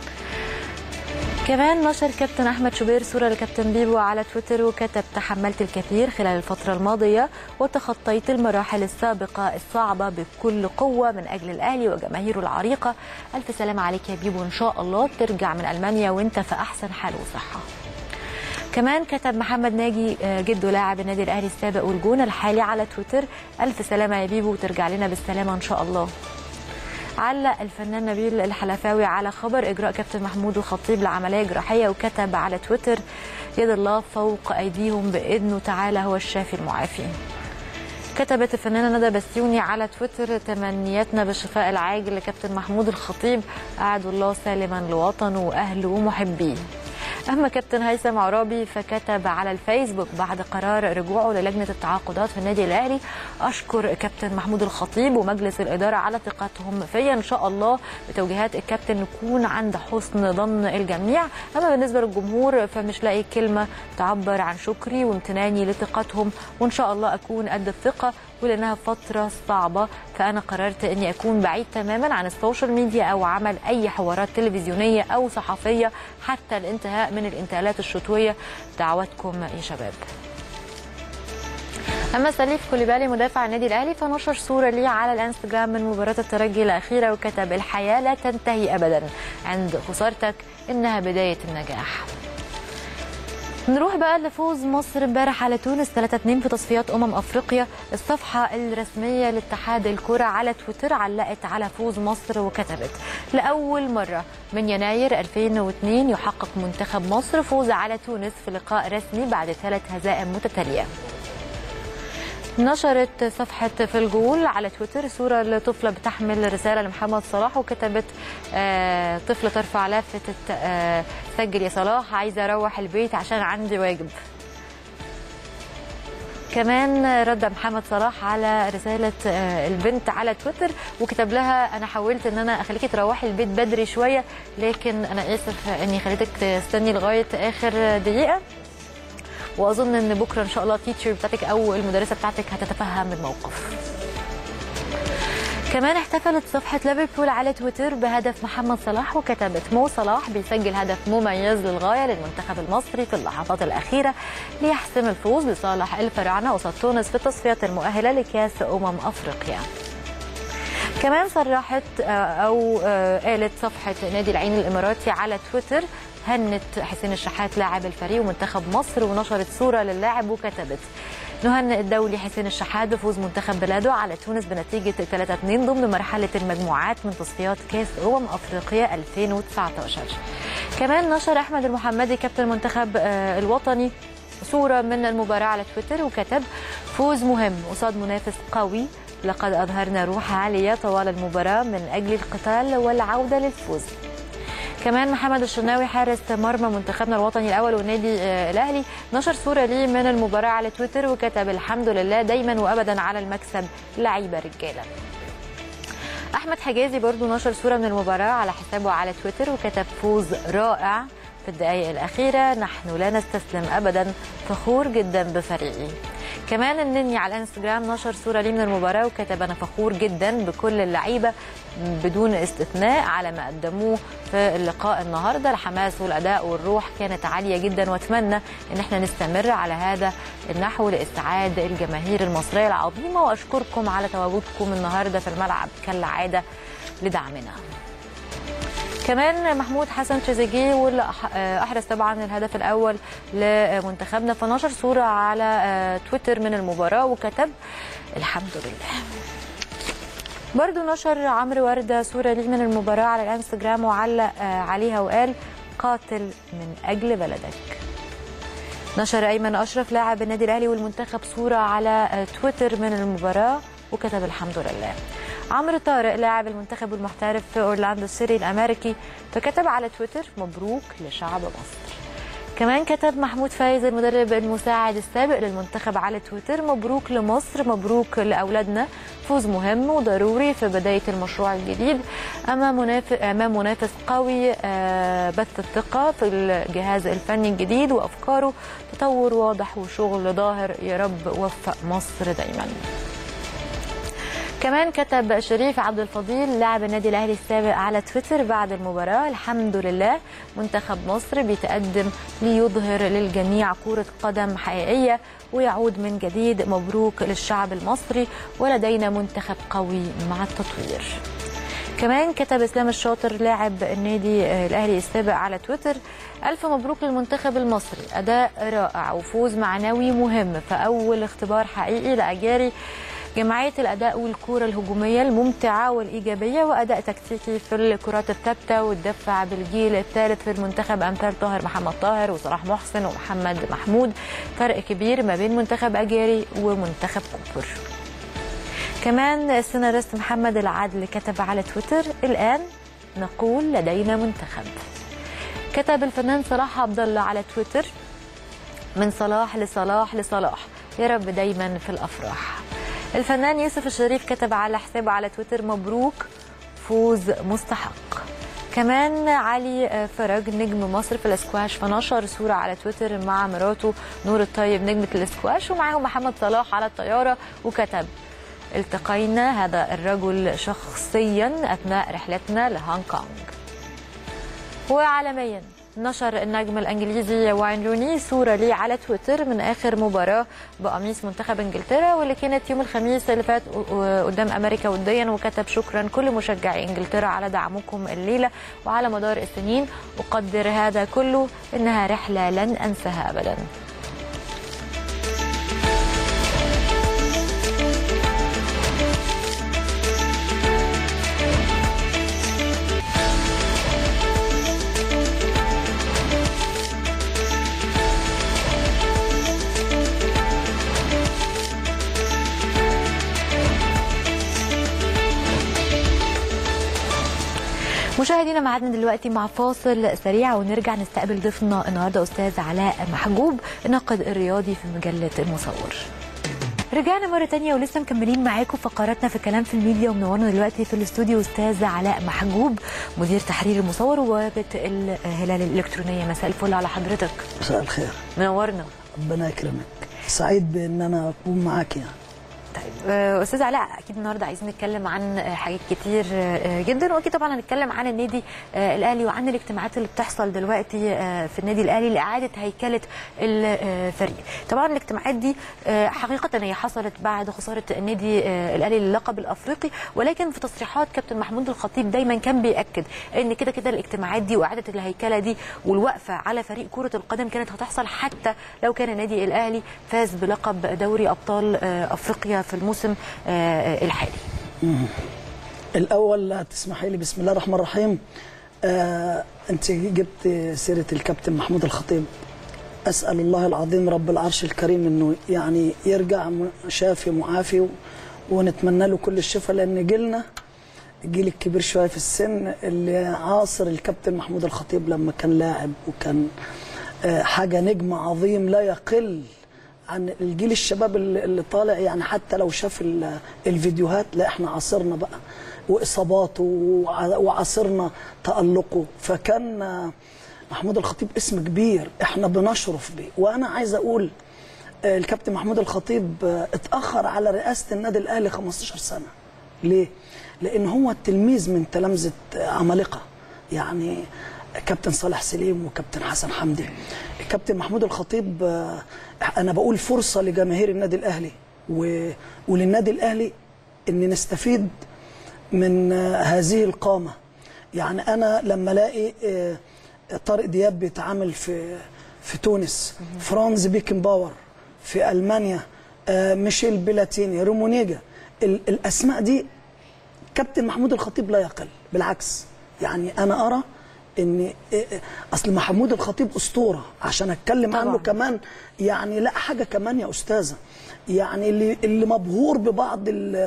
Speaker 1: كمان نشر كابتن احمد شوبير صوره لكابتن بيبو على تويتر وكتب تحملت الكثير خلال الفتره الماضيه وتخطيت المراحل السابقه الصعبه بكل قوه من اجل الاهلي وجماهيره العريقه الف سلام عليك يا بيبو ان شاء الله ترجع من المانيا وانت في احسن حال وصحه كمان كتب محمد ناجي جده لاعب النادي الاهلي السابق والجونه الحالي على تويتر الف سلامه يا بيبو وترجع لنا بالسلامه ان شاء الله علق الفنان نبيل الحلفاوي على خبر اجراء كابتن محمود الخطيب لعمليه جراحيه وكتب على تويتر يد الله فوق ايديهم باذنه تعالى هو الشافي المعافي كتبت الفنانه ندى بسيوني على تويتر تمنياتنا بالشفاء العاجل لكابتن محمود الخطيب اعد الله سالما لوطنه واهله ومحبيه أما كابتن هيثم عرابي فكتب على الفيسبوك بعد قرار رجوعه للجنة التعاقدات في النادي الأهلي أشكر كابتن محمود الخطيب ومجلس الإدارة على ثقتهم فيا إن شاء الله بتوجيهات الكابتن نكون عند حسن ظن الجميع أما بالنسبة للجمهور فمش لاقي كلمة تعبر عن شكري وامتناني لثقتهم وإن شاء الله أكون قد الثقة ولأنها فترة صعبة فأنا قررت أني أكون بعيد تماما عن السوشيال ميديا أو عمل أي حوارات تلفزيونية أو صحفية حتى الانتهاء من الانتقالات الشتوية دعواتكم يا شباب اما سليف كوليبالي مدافع النادي الاهلي فنشر صوره ليه على الانستجرام من مباراه الترجي الاخيره وكتب الحياه لا تنتهي ابدا عند خسارتك انها بدايه النجاح نروح بقى لفوز مصر امبارح على تونس 3-2 في تصفيات امم افريقيا الصفحه الرسميه لاتحاد الكره على تويتر علقت على فوز مصر وكتبت لاول مره من يناير 2002 يحقق منتخب مصر فوز على تونس في لقاء رسمي بعد ثلاث هزائم متتاليه نشرت صفحة في الجول على تويتر صورة لطفلة بتحمل رسالة لمحمد صلاح وكتبت آه طفلة ترفع لافتة آه سجل يا صلاح عايزة أروح البيت عشان عندي واجب كمان رد محمد صلاح على رسالة آه البنت على تويتر وكتب لها أنا حاولت إن أنا أخليكي تروحي البيت بدري شوية لكن أنا آسف إني خليتك تستني لغاية آخر دقيقة واظن ان بكره ان شاء الله التيتشر بتاعتك او المدرسه بتاعتك هتتفهم الموقف كمان احتفلت صفحة ليفربول على تويتر بهدف محمد صلاح وكتبت مو صلاح بيسجل هدف مميز للغاية للمنتخب المصري في اللحظات الأخيرة ليحسم الفوز لصالح الفراعنة قصاد تونس في التصفيات المؤهلة لكأس أمم أفريقيا. كمان صرحت أو قالت صفحة نادي العين الإماراتي على تويتر هنت حسين الشحات لاعب الفريق ومنتخب مصر ونشرت صورة للاعب وكتبت نهنئ الدولي حسين الشحات بفوز منتخب بلاده على تونس بنتيجة 3-2 ضمن مرحلة المجموعات من تصفيات كاس أمم أفريقيا 2019 كمان نشر أحمد المحمدي كابتن المنتخب الوطني صورة من المباراة على تويتر وكتب فوز مهم قصاد منافس قوي لقد أظهرنا روح عالية طوال المباراة من أجل القتال والعودة للفوز كمان محمد الشناوي حارس مرمى منتخبنا الوطني الاول والنادي الاهلي نشر صوره ليه من المباراه على تويتر وكتب الحمد لله دايما وابدا على المكسب لعيبه رجاله احمد حجازي برضو نشر صوره من المباراه على حسابه على تويتر وكتب فوز رائع في الدقائق الاخيره نحن لا نستسلم ابدا فخور جدا بفريقي كمان النني على الانستجرام نشر صوره ليه من المباراه وكتب انا فخور جدا بكل اللعيبه بدون استثناء على ما قدموه في اللقاء النهارده الحماس والاداء والروح كانت عاليه جدا واتمنى ان احنا نستمر على هذا النحو لاسعاد الجماهير المصريه العظيمه واشكركم على تواجدكم النهارده في الملعب كالعاده لدعمنا. كمان محمود حسن تريزيجيه واللي احرز طبعا الهدف الاول لمنتخبنا فنشر صوره على تويتر من المباراه وكتب الحمد لله برضو نشر عمرو ورده صوره ليه من المباراه على الانستجرام وعلق عليها وقال قاتل من اجل بلدك نشر ايمن اشرف لاعب النادي الاهلي والمنتخب صوره على تويتر من المباراه وكتب الحمد لله عمرو طارق لاعب المنتخب المحترف في اورلاندو سيتي الامريكي فكتب على تويتر مبروك لشعب مصر كمان كتب محمود فايز المدرب المساعد السابق للمنتخب على تويتر مبروك لمصر مبروك لاولادنا فوز مهم وضروري في بدايه المشروع الجديد امام منافس امام منافس قوي بث الثقه في الجهاز الفني الجديد وافكاره تطور واضح وشغل ظاهر يا رب وفق مصر دايما كمان كتب شريف عبد الفضيل لاعب النادي الاهلي السابق على تويتر بعد المباراه الحمد لله منتخب مصر بيتقدم ليظهر للجميع كره قدم حقيقيه ويعود من جديد مبروك للشعب المصري ولدينا منتخب قوي مع التطوير كمان كتب اسلام الشاطر لاعب النادي الاهلي السابق على تويتر الف مبروك للمنتخب المصري اداء رائع وفوز معنوي مهم في اول اختبار حقيقي لاجاري جمعية الأداء والكورة الهجومية الممتعة والإيجابية وأداء تكتيكي في الكرات الثابتة والدفع بالجيل الثالث في المنتخب أمثال طاهر محمد طاهر وصلاح محسن ومحمد محمود فرق كبير ما بين منتخب أجاري ومنتخب كوبر كمان السيناريست محمد العدل كتب على تويتر الآن نقول لدينا منتخب كتب الفنان صلاح عبد الله على تويتر من صلاح لصلاح لصلاح يا رب دايما في الأفراح الفنان يوسف الشريف كتب على حسابه على تويتر مبروك فوز مستحق كمان علي فرج نجم مصر في الاسكواش فنشر صورة على تويتر مع مراته نور الطيب نجمة الاسكواش ومعاهم محمد صلاح على الطيارة وكتب التقينا هذا الرجل شخصيا أثناء رحلتنا لهونغ كونغ وعالميا نشر النجم الانجليزي واين روني صوره ليه على تويتر من اخر مباراه بقميص منتخب انجلترا واللي كانت يوم الخميس اللي فات قدام امريكا وديا وكتب شكرا كل مشجعي انجلترا على دعمكم الليله وعلى مدار السنين اقدر هذا كله انها رحله لن انساها ابدا مشاهدينا معادنا دلوقتي مع فاصل سريع ونرجع نستقبل ضيفنا النهارده استاذ علاء محجوب الناقد الرياضي في مجله المصور. رجعنا مرة تانية ولسه مكملين معاكم فقراتنا في كلام في الميديا ومنورنا دلوقتي في الاستوديو استاذ علاء محجوب مدير تحرير المصور ووابة الهلال الإلكترونية مساء الفل على حضرتك.
Speaker 4: مساء الخير.
Speaker 1: منورنا.
Speaker 4: ربنا يكرمك. سعيد بان انا اكون معاك يعني.
Speaker 1: طيب استاذ علاء اكيد النهارده عايزين نتكلم عن حاجات كتير جدا واكيد طبعا هنتكلم عن النادي الاهلي وعن الاجتماعات اللي بتحصل دلوقتي في النادي الاهلي لاعاده هيكله الفريق طبعا الاجتماعات دي حقيقه هي حصلت بعد خساره النادي الاهلي للقب الافريقي ولكن في تصريحات كابتن محمود الخطيب دايما كان بياكد ان كده كده الاجتماعات دي واعاده الهيكله دي والوقفه على فريق كره القدم كانت هتحصل حتى لو كان النادي الاهلي فاز بلقب دوري ابطال افريقيا في الموسم الحالي
Speaker 4: الاول تسمحي لي بسم الله الرحمن الرحيم آه انت جبت سيره الكابتن محمود الخطيب اسال الله العظيم رب العرش الكريم انه يعني يرجع شافي معافي ونتمنى له كل الشفاء لان جيلنا الجيل الكبير شويه في السن اللي عاصر الكابتن محمود الخطيب لما كان لاعب وكان آه حاجه نجم عظيم لا يقل عن الجيل الشباب اللي طالع يعني حتى لو شاف الفيديوهات لا احنا عاصرنا بقى واصاباته وعاصرنا تالقه فكان محمود الخطيب اسم كبير احنا بنشرف بيه وانا عايز اقول الكابتن محمود الخطيب اتاخر على رئاسه النادي الاهلي 15 سنه ليه لان هو التلميذ من تلامذه عمالقه يعني كابتن صالح سليم وكابتن حسن حمدي الكابتن محمود الخطيب انا بقول فرصه لجماهير النادي الاهلي و... وللنادي الاهلي ان نستفيد من هذه القامه يعني انا لما الاقي طارق دياب بيتعامل في في تونس فرانز بيكن باور في المانيا ميشيل بلاتيني رومونيجا الاسماء دي كابتن محمود الخطيب لا يقل بالعكس يعني انا ارى ان اصل محمود الخطيب اسطوره عشان اتكلم طبعا. عنه كمان يعني لا حاجه كمان يا استاذه يعني اللي اللي مبهور ببعض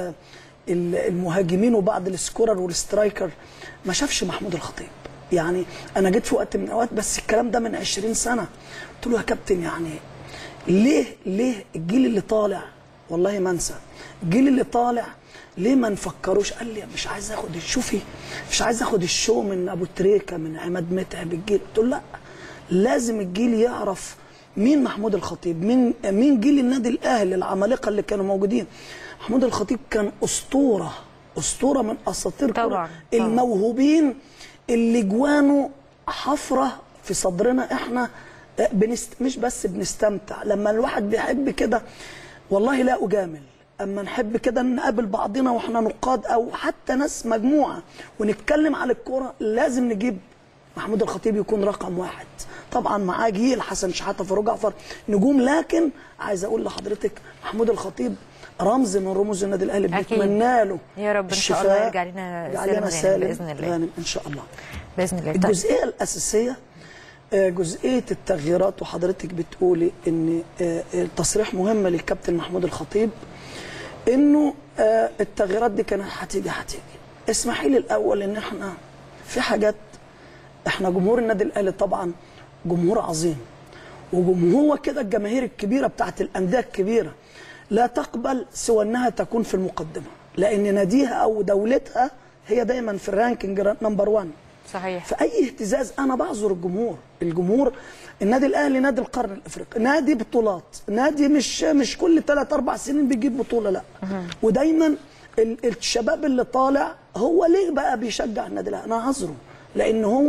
Speaker 4: المهاجمين وبعض السكورر والسترايكر ما شافش محمود الخطيب يعني انا جيت في وقت من الاوقات بس الكلام ده من 20 سنه قلت له يا كابتن يعني ليه ليه الجيل اللي طالع والله ما انسى الجيل اللي طالع ليه ما نفكروش قال لي مش عايز اخد شوفي مش عايز اخد الشو من ابو تريكه من عماد متعب الجيل قلت له لا لازم الجيل يعرف مين محمود الخطيب مين مين جيل النادي الاهلي العمالقه اللي كانوا موجودين محمود الخطيب كان اسطوره اسطوره من اساطير
Speaker 1: طبعا
Speaker 4: الموهوبين اللي جوانه حفره في صدرنا احنا بنست... مش بس بنستمتع لما الواحد بيحب كده والله لا اجامل اما نحب كده نقابل بعضنا واحنا نقاد او حتى ناس مجموعه ونتكلم على الكوره لازم نجيب محمود الخطيب يكون رقم واحد طبعا معاه جيل حسن شحاته فاروق جعفر نجوم لكن عايز اقول لحضرتك محمود الخطيب رمز من رموز النادي الاهلي بنتمنى له
Speaker 1: يا رب ان شاء الله يرجع لنا
Speaker 4: سالم
Speaker 1: باذن الله
Speaker 4: غانم ان شاء الله
Speaker 1: باذن الله
Speaker 4: الجزئيه الاساسيه جزئيه التغييرات وحضرتك بتقولي ان التصريح مهم للكابتن محمود الخطيب انه التغييرات دي كانت هتيجي هتيجي اسمحي لي الاول ان احنا في حاجات احنا جمهور النادي الاهلي طبعا جمهور عظيم وجمهور كده الجماهير الكبيره بتاعت الانديه الكبيره لا تقبل سوى انها تكون في المقدمه لان ناديها او دولتها هي دايما في الرانكينج نمبر 1
Speaker 1: صحيح
Speaker 4: في اي اهتزاز انا بعذر الجمهور الجمهور النادي الاهلي نادي القرن الافريقي نادي بطولات نادي مش مش كل 3 4 سنين بيجيب بطوله لا ودايما الشباب اللي طالع هو ليه بقى بيشجع النادي الاهلي انا عذره لان هو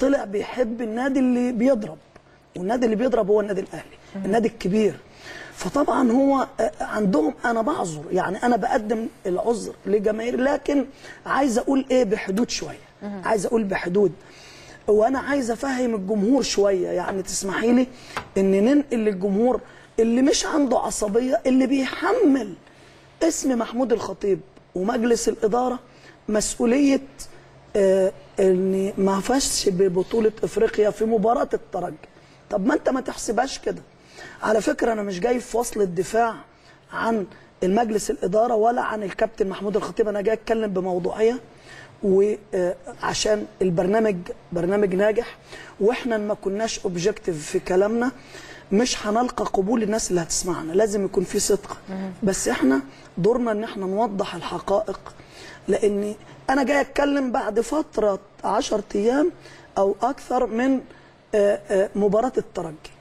Speaker 4: طلع بيحب النادي اللي بيضرب والنادي اللي بيضرب هو النادي الاهلي النادي الكبير فطبعا هو آه، عندهم انا بعذر يعني انا بقدم العذر لجماهير لكن عايز اقول ايه بحدود شويه عايز اقول بحدود وانا عايز افهم الجمهور شويه يعني تسمحي لي ان ننقل للجمهور اللي مش عنده عصبيه اللي بيحمل اسم محمود الخطيب ومجلس الاداره مسؤوليه آه ان ما فازش ببطوله افريقيا في مباراه الترجي طب ما انت ما تحسبهاش كده على فكره انا مش جاي في فصل الدفاع عن المجلس الاداره ولا عن الكابتن محمود الخطيب انا جاي اتكلم بموضوعيه وعشان البرنامج برنامج ناجح واحنا ما كناش اوبجكتيف في كلامنا مش هنلقى قبول الناس اللي هتسمعنا لازم يكون في صدق بس احنا دورنا ان احنا نوضح الحقائق لان انا جاي اتكلم بعد فتره 10 ايام او اكثر من آه، آه، مباراه الترجي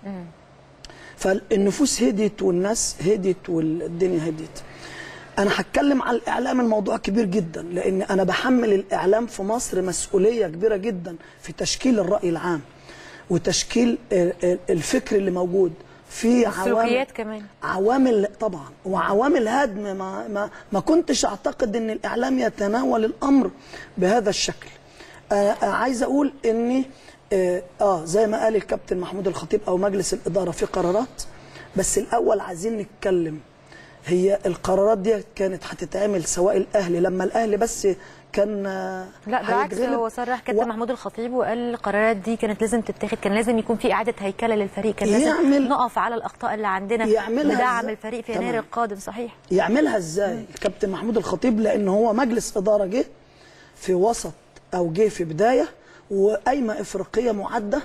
Speaker 4: فالنفوس هديت والناس هديت والدنيا هديت انا هتكلم على الاعلام الموضوع كبير جدا لان انا بحمل الاعلام في مصر مسؤوليه كبيره جدا في تشكيل الراي العام وتشكيل ال- ال- الفكر اللي موجود في عوامل
Speaker 1: السلوكيات كمان.
Speaker 4: عوامل طبعا وعوامل هدم ما ما ما كنتش اعتقد ان الاعلام يتناول الامر بهذا الشكل آه آه، عايز اقول اني آه, اه زي ما قال الكابتن محمود الخطيب او مجلس الاداره في قرارات بس الاول عايزين نتكلم هي القرارات دي كانت هتتعمل سواء الاهلي لما الاهلي بس كان آه،
Speaker 1: لا بالعكس
Speaker 4: هيتغلب
Speaker 1: هو صرح كابتن
Speaker 4: و-
Speaker 1: محمود الخطيب وقال القرارات دي كانت لازم تتاخد كان لازم يكون في اعاده هيكله للفريق كان لازم
Speaker 4: يعمل-
Speaker 1: نقف على الاخطاء اللي عندنا
Speaker 4: يعملها
Speaker 1: ندعم
Speaker 4: إزاي؟
Speaker 1: الفريق في
Speaker 4: تمام.
Speaker 1: يناير القادم صحيح
Speaker 4: يعملها ازاي الكابتن محمود الخطيب لان هو مجلس اداره جه في وسط او جه في بدايه وقايمه افريقيه معده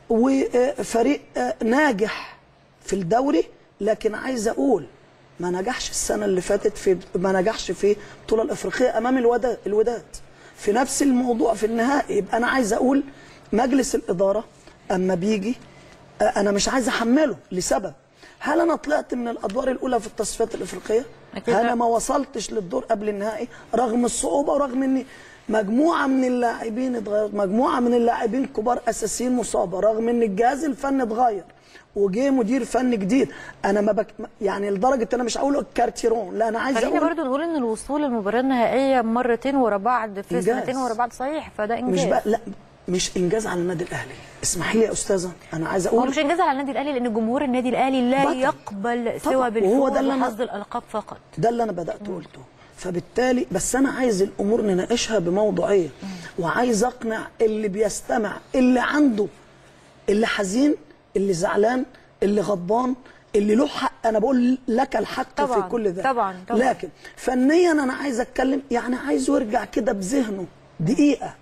Speaker 4: وفريق آه، ناجح في الدوري لكن عايز اقول ما نجحش السنه اللي فاتت في ما نجحش في البطوله الافريقيه امام الوداد الوداد في نفس الموضوع في النهائي يبقى انا عايز اقول مجلس الاداره اما بيجي آه، انا مش عايز احمله لسبب هل انا طلعت من الادوار الاولى في التصفيات الافريقيه
Speaker 1: أكيد
Speaker 4: هل
Speaker 1: لا.
Speaker 4: انا ما وصلتش للدور قبل النهائي رغم الصعوبه ورغم ان مجموعه من اللاعبين اتغيرت مجموعه من اللاعبين كبار اساسيين مصابه رغم ان الجهاز الفني اتغير وجه مدير فني جديد انا ما بك يعني لدرجه انا مش هقول كارتيرون لا انا عايز
Speaker 1: خلينا
Speaker 4: اقول
Speaker 1: برضو نقول ان الوصول للمباراه النهائيه مرتين ورا بعض في
Speaker 4: إنجاز.
Speaker 1: سنتين ورا بعض صحيح فده انجاز
Speaker 4: مش بقى لا مش انجاز على النادي الاهلي اسمحي لي يا استاذه انا عايز
Speaker 1: هو
Speaker 4: اقول
Speaker 1: مش انجاز على النادي الاهلي لان جمهور النادي الاهلي لا
Speaker 4: بطل.
Speaker 1: يقبل
Speaker 4: طبعا.
Speaker 1: سوى
Speaker 4: وهو
Speaker 1: بالفوز
Speaker 4: ده اللي أنا-
Speaker 1: وحظ الالقاب فقط
Speaker 4: ده اللي انا بدات قلته فبالتالي بس انا عايز الامور نناقشها بموضوعيه وعايز اقنع اللي بيستمع اللي عنده اللي حزين اللي زعلان اللي غضبان اللي له حق انا بقول لك الحق
Speaker 1: طبعاً،
Speaker 4: في كل ده
Speaker 1: طبعاً، طبعاً.
Speaker 4: لكن فنيا انا عايز اتكلم يعني عايزه يرجع كده بذهنه دقيقه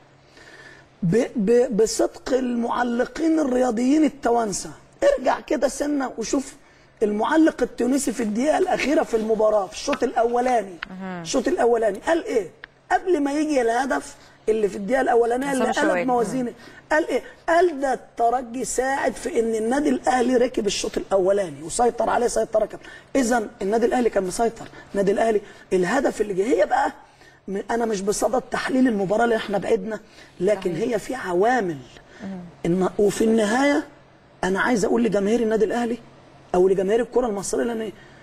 Speaker 4: ب ب بصدق المعلقين الرياضيين التوانسه ارجع كده سنه وشوف المعلق التونسي في الدقيقه الاخيره في المباراه في الشوط الاولاني الشوط الاولاني قال ايه قبل ما يجي الهدف اللي في الدقيقه الاولانيه اللي
Speaker 1: حسام
Speaker 4: قلب
Speaker 1: الشوالي.
Speaker 4: موازين قال ايه قال ده الترجي ساعد في ان النادي الاهلي ركب الشوط الاولاني وسيطر عليه سيطره كامله اذا النادي الاهلي كان مسيطر النادي الاهلي الهدف اللي جه هي بقى م- انا مش بصدد تحليل المباراه اللي احنا بعدنا لكن هي في عوامل إن وفي النهايه انا عايز اقول لجماهير النادي الاهلي او لجماهير الكره المصريه لان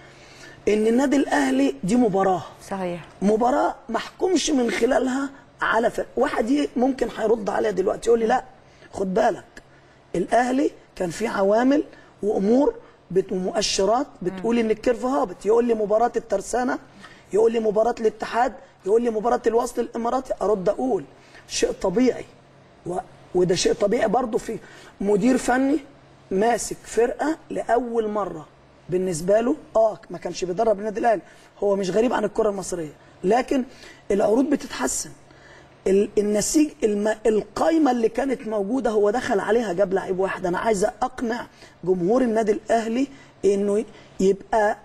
Speaker 4: ان النادي الاهلي دي مباراه
Speaker 1: صحيح
Speaker 4: مباراه محكومش من خلالها على فرق واحد ي- ممكن هيرد عليها دلوقتي يقول لي لا خد بالك الاهلي كان في عوامل وامور بت- ومؤشرات بتقول ان الكيرف هابط يقول لي مباراه الترسانه يقول لي مباراه الاتحاد يقول لي مباراه الوصل الاماراتي ارد اقول شيء طبيعي و... وده شيء طبيعي برضه في مدير فني ماسك فرقه لاول مره بالنسبه له اه ما كانش بيدرب النادي الاهلي هو مش غريب عن الكره المصريه لكن العروض بتتحسن ال- النسيج الم... القايمه اللي كانت موجوده هو دخل عليها جاب لعيب واحد انا عايز اقنع جمهور النادي الاهلي انه يبقى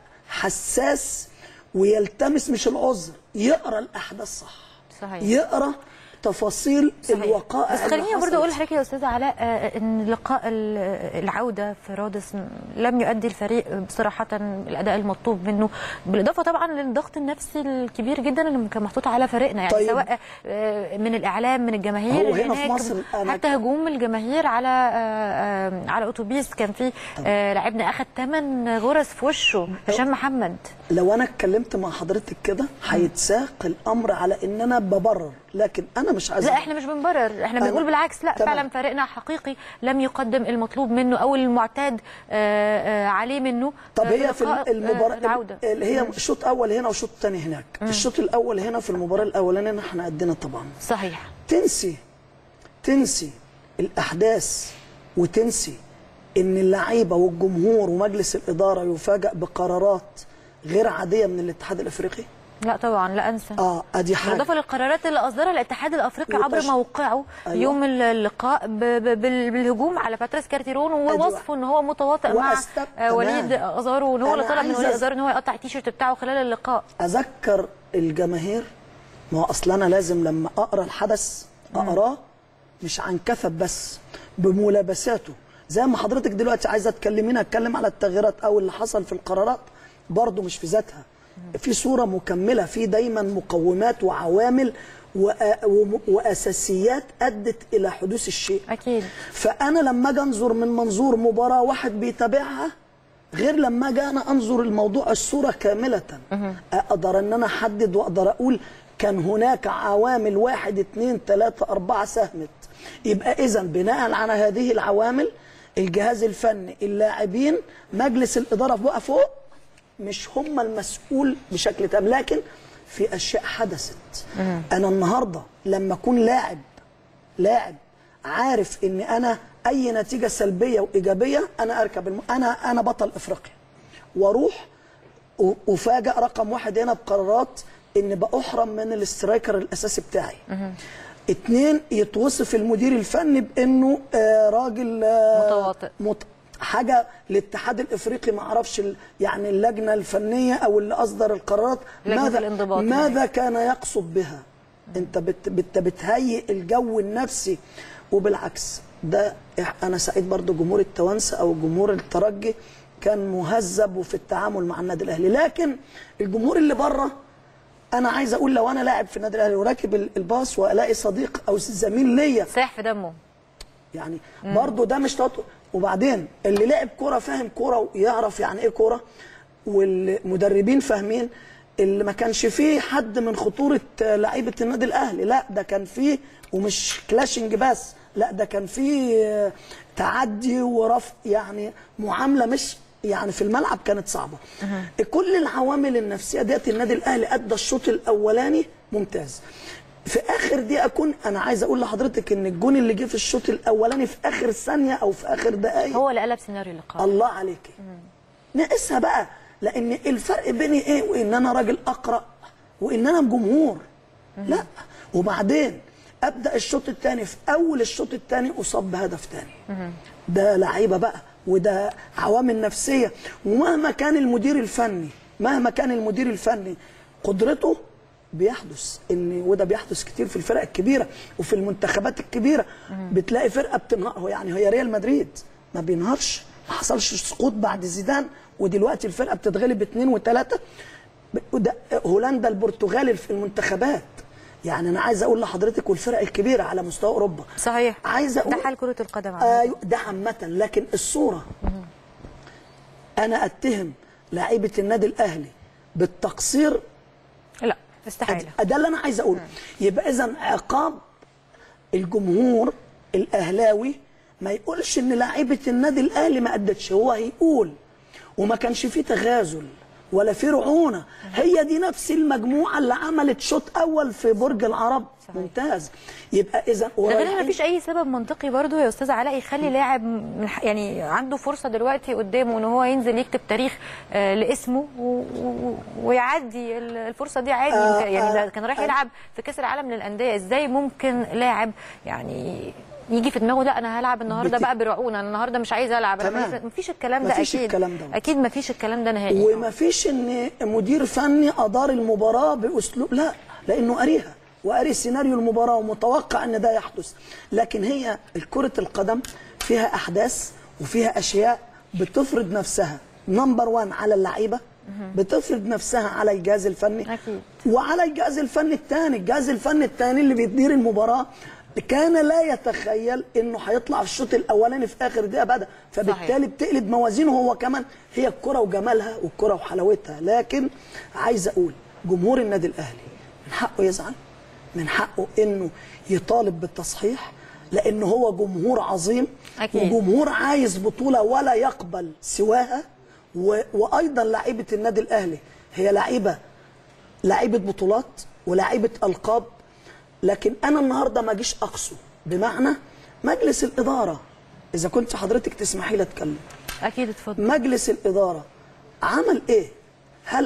Speaker 4: حساس ويلتمس مش العذر يقرا الاحداث صح
Speaker 1: صحيح.
Speaker 4: يقرا تفاصيل
Speaker 1: صحيح.
Speaker 4: الوقائع
Speaker 1: بس
Speaker 4: اللي
Speaker 1: خليني برضه
Speaker 4: حصلت.
Speaker 1: اقول لحضرتك يا استاذه علاء آه، ان لقاء ال- العوده في رادس لم يؤدي الفريق بصراحه الاداء المطلوب منه بالاضافه طبعا للضغط النفسي الكبير جدا اللي كان محطوط على فريقنا يعني
Speaker 4: طيب.
Speaker 1: سواء آه، من الاعلام من الجماهير
Speaker 4: هو هنا في
Speaker 1: هناك،
Speaker 4: مصر أنا-
Speaker 1: حتى هجوم الجماهير على آه، آه، على اتوبيس كان فيه آه، لاعبنا اخذ ثمان غرز في وشه هشام محمد
Speaker 4: لو انا اتكلمت مع حضرتك كده هيتساق الامر على ان انا ببرر لكن انا مش عايز
Speaker 1: لا
Speaker 4: أبرر.
Speaker 1: احنا مش بنبرر احنا
Speaker 4: أنا-
Speaker 1: بنقول بالعكس لا
Speaker 4: تمام.
Speaker 1: فعلا فريقنا حقيقي لم يقدم المطلوب منه او المعتاد آه، آه، عليه منه
Speaker 4: طب
Speaker 1: آه،
Speaker 4: هي في
Speaker 1: لقاء، آه،
Speaker 4: المباراه
Speaker 1: العوده
Speaker 4: اللي هي شوط اول هنا وشوط تاني هناك الشوط الاول هنا في المباراه الاولانيه احنا ادينا طبعا
Speaker 1: صحيح
Speaker 4: تنسي تنسي الاحداث وتنسي ان اللعيبه والجمهور ومجلس الاداره يفاجئ بقرارات غير عاديه من الاتحاد الافريقي
Speaker 1: لا طبعا لا انسى
Speaker 4: اه ادي حاجه
Speaker 1: بالاضافه للقرارات اللي اصدرها الاتحاد الافريقي عبر
Speaker 4: وتش-
Speaker 1: موقعه
Speaker 4: أيوة.
Speaker 1: يوم اللقاء ب- ب- بال- بالهجوم على باتريس كارتيرون ووصفه ان هو متواطئ مع
Speaker 4: وأستب-
Speaker 1: آه،
Speaker 4: تمام.
Speaker 1: وليد ازارو وان هو اللي
Speaker 4: أنا
Speaker 1: طلب من
Speaker 4: عايزة
Speaker 1: وليد
Speaker 4: أز-
Speaker 1: ازارو ان هو يقطع التيشيرت بتاعه خلال اللقاء
Speaker 4: اذكر الجماهير ما هو اصل انا لازم لما اقرا الحدث اقراه مش عن كثب بس بملابساته زي ما حضرتك دلوقتي عايزه تكلمينا اتكلم على التغييرات او اللي حصل في القرارات برضه مش في ذاتها في صوره مكمله في دايما مقومات وعوامل وأ- وم- واساسيات ادت الى حدوث الشيء
Speaker 1: اكيد
Speaker 4: فانا لما اجي انظر من منظور مباراه واحد بيتابعها غير لما اجي انا انظر الموضوع الصوره كامله اقدر ان انا احدد واقدر اقول كان هناك عوامل واحد اثنين ثلاثة أربعة ساهمت يبقى إذا بناء على هذه العوامل الجهاز الفني اللاعبين مجلس الإدارة بقى فوق مش هم المسؤول بشكل تام لكن في أشياء حدثت أنا النهاردة لما أكون لاعب لاعب عارف ان انا اي نتيجه سلبيه وايجابيه انا اركب الم... انا انا بطل افريقيا واروح و- افاجئ رقم واحد هنا بقرارات ان باحرم من الاسترايكر الاساسي بتاعي اتنين يتوصف المدير الفني بانه آه راجل آه
Speaker 1: متواطئ.
Speaker 4: مت... حاجه الاتحاد الافريقي ما اعرفش ال... يعني اللجنه الفنيه او اللي اصدر القرارات
Speaker 1: لجنة
Speaker 4: ماذا
Speaker 1: الانضباط.
Speaker 4: ماذا كان يقصد بها انت بت... بت... بتهيئ الجو النفسي وبالعكس ده إح- انا سعيد برضو جمهور التوانسه او جمهور الترجي كان مهذب وفي التعامل مع النادي الاهلي لكن الجمهور اللي بره انا عايز اقول لو انا لاعب في النادي الاهلي وراكب ال- الباص والاقي صديق او زميل ليا
Speaker 1: ساح في دمه
Speaker 4: يعني برضه ده مش توتر وبعدين اللي لعب كوره فاهم كوره ويعرف يعني ايه كوره والمدربين فاهمين اللي ما كانش فيه حد من خطوره آه، لعيبه النادي الاهلي لا ده كان فيه ومش كلاشنج بس لا ده كان فيه آه، تعدي ورفض يعني معامله مش يعني في الملعب كانت صعبه كل العوامل النفسيه ديت النادي الاهلي ادى الشوط الاولاني ممتاز في اخر دقيقه اكون انا عايز اقول لحضرتك ان الجون اللي جه في الشوط الاولاني في اخر ثانيه او في اخر دقائق
Speaker 1: هو اللي قلب سيناريو اللقاء
Speaker 4: الله عليكي ناقصها بقى لان الفرق بيني ايه وان انا راجل اقرا وان انا جمهور لا وبعدين ابدا الشوط الثاني في اول الشوط الثاني اصاب بهدف ثاني ده لعيبه بقى وده عوامل نفسيه ومهما كان المدير الفني مهما كان المدير الفني قدرته بيحدث ان وده بيحدث كتير في الفرق الكبيره وفي المنتخبات الكبيره بتلاقي فرقه بتنهار هو يعني هي ريال مدريد ما بينهارش ما حصلش سقوط بعد زيدان ودلوقتي الفرقه بتتغلب اثنين وثلاثه وده هولندا البرتغال في المنتخبات يعني انا عايز اقول لحضرتك والفرق الكبيره على مستوى اوروبا
Speaker 1: صحيح
Speaker 4: عايز اقول
Speaker 1: ده حال كره القدم عامة.
Speaker 4: ايوه ده عامه لكن الصوره انا اتهم لعيبه النادي الاهلي بالتقصير
Speaker 1: لا استحاله
Speaker 4: ده اللي انا عايز اقوله يبقى اذا عقاب الجمهور الاهلاوي ما يقولش ان لعيبه النادي الاهلي ما ادتش هو هيقول وما كانش فيه تغازل ولا في رعونه هي دي نفس المجموعه اللي عملت شوط اول في برج العرب
Speaker 1: صحيح.
Speaker 4: ممتاز يبقى اذا
Speaker 1: ده غير ما فيش اي سبب منطقي برضو يا استاذ علاء يخلي لاعب من ح- يعني عنده فرصه دلوقتي قدامه ان هو ينزل يكتب تاريخ آه، لاسمه و- و- ويعدي ال- الفرصه دي عادي
Speaker 4: آه،
Speaker 1: يعني ده
Speaker 4: آه،
Speaker 1: كان رايح
Speaker 4: آه.
Speaker 1: يلعب في كاس العالم للانديه ازاي ممكن لاعب يعني يجي في دماغه لا انا هلعب النهارده
Speaker 4: بت-
Speaker 1: بقى برعونه انا النهارده مش عايز العب
Speaker 4: تمام.
Speaker 1: انا مفيش الكلام ده
Speaker 4: مفيش
Speaker 1: اكيد
Speaker 4: الكلام ده.
Speaker 1: اكيد مفيش الكلام ده نهائي
Speaker 4: وما فيش ان مدير فني ادار المباراه باسلوب لا لانه قاريها وقاري سيناريو المباراه ومتوقع ان ده يحدث لكن هي كره القدم فيها احداث وفيها اشياء بتفرض نفسها نمبر 1 على اللعيبه بتفرض نفسها على الجهاز الفني
Speaker 1: أكيد.
Speaker 4: وعلى الجهاز الفني الثاني الجهاز الفني الثاني اللي بيدير المباراه كان لا يتخيل انه هيطلع في الشوط الاولاني في اخر دقيقه بدا فبالتالي بتقلب موازينه هو كمان هي الكره وجمالها والكره وحلاوتها لكن عايز اقول جمهور النادي الاهلي من حقه يزعل من حقه انه يطالب بالتصحيح لان هو جمهور عظيم
Speaker 1: أكيد.
Speaker 4: وجمهور عايز بطوله ولا يقبل سواها و... وايضا لعيبه النادي الاهلي هي لعيبه لعيبه بطولات ولاعيبه القاب لكن انا النهارده ما اجيش اقصه بمعنى مجلس الاداره اذا كنت حضرتك تسمحي لي اتكلم
Speaker 1: اكيد اتفضل
Speaker 4: مجلس الاداره عمل ايه هل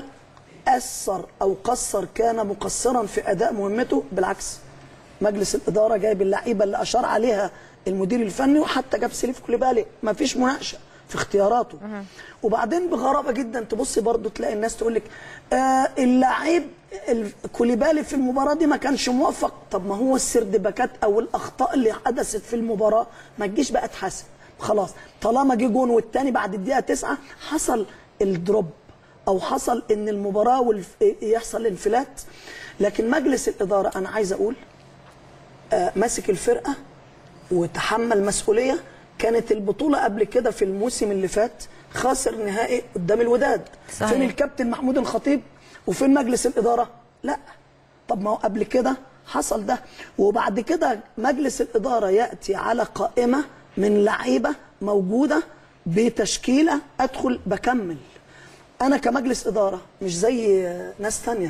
Speaker 4: اثر او قصر كان مقصرا في اداء مهمته بالعكس مجلس الاداره جايب اللعيبه اللي اشار عليها المدير الفني وحتى جاب سليف كوليبالي ما فيش مناقشه في اختياراته وبعدين بغرابه جدا تبصي برضو تلاقي الناس تقول لك آه اللعيب ال- كوليبالي في المباراه دي ما كانش موفق طب ما هو السردباكات او الاخطاء اللي حدثت في المباراه ما تجيش بقى تحاسب خلاص طالما جه جون والتاني بعد الدقيقه تسعة حصل الدروب او حصل ان المباراه والف... يحصل انفلات لكن مجلس الاداره انا عايز اقول آه، ماسك الفرقه وتحمل مسؤوليه كانت البطوله قبل كده في الموسم اللي فات خاسر نهائي قدام الوداد
Speaker 1: صحيح.
Speaker 4: فين الكابتن محمود الخطيب وفين مجلس الاداره لا طب ما هو قبل كده حصل ده وبعد كده مجلس الاداره ياتي على قائمه من لعيبه موجوده بتشكيله ادخل بكمل انا كمجلس اداره مش زي ناس تانية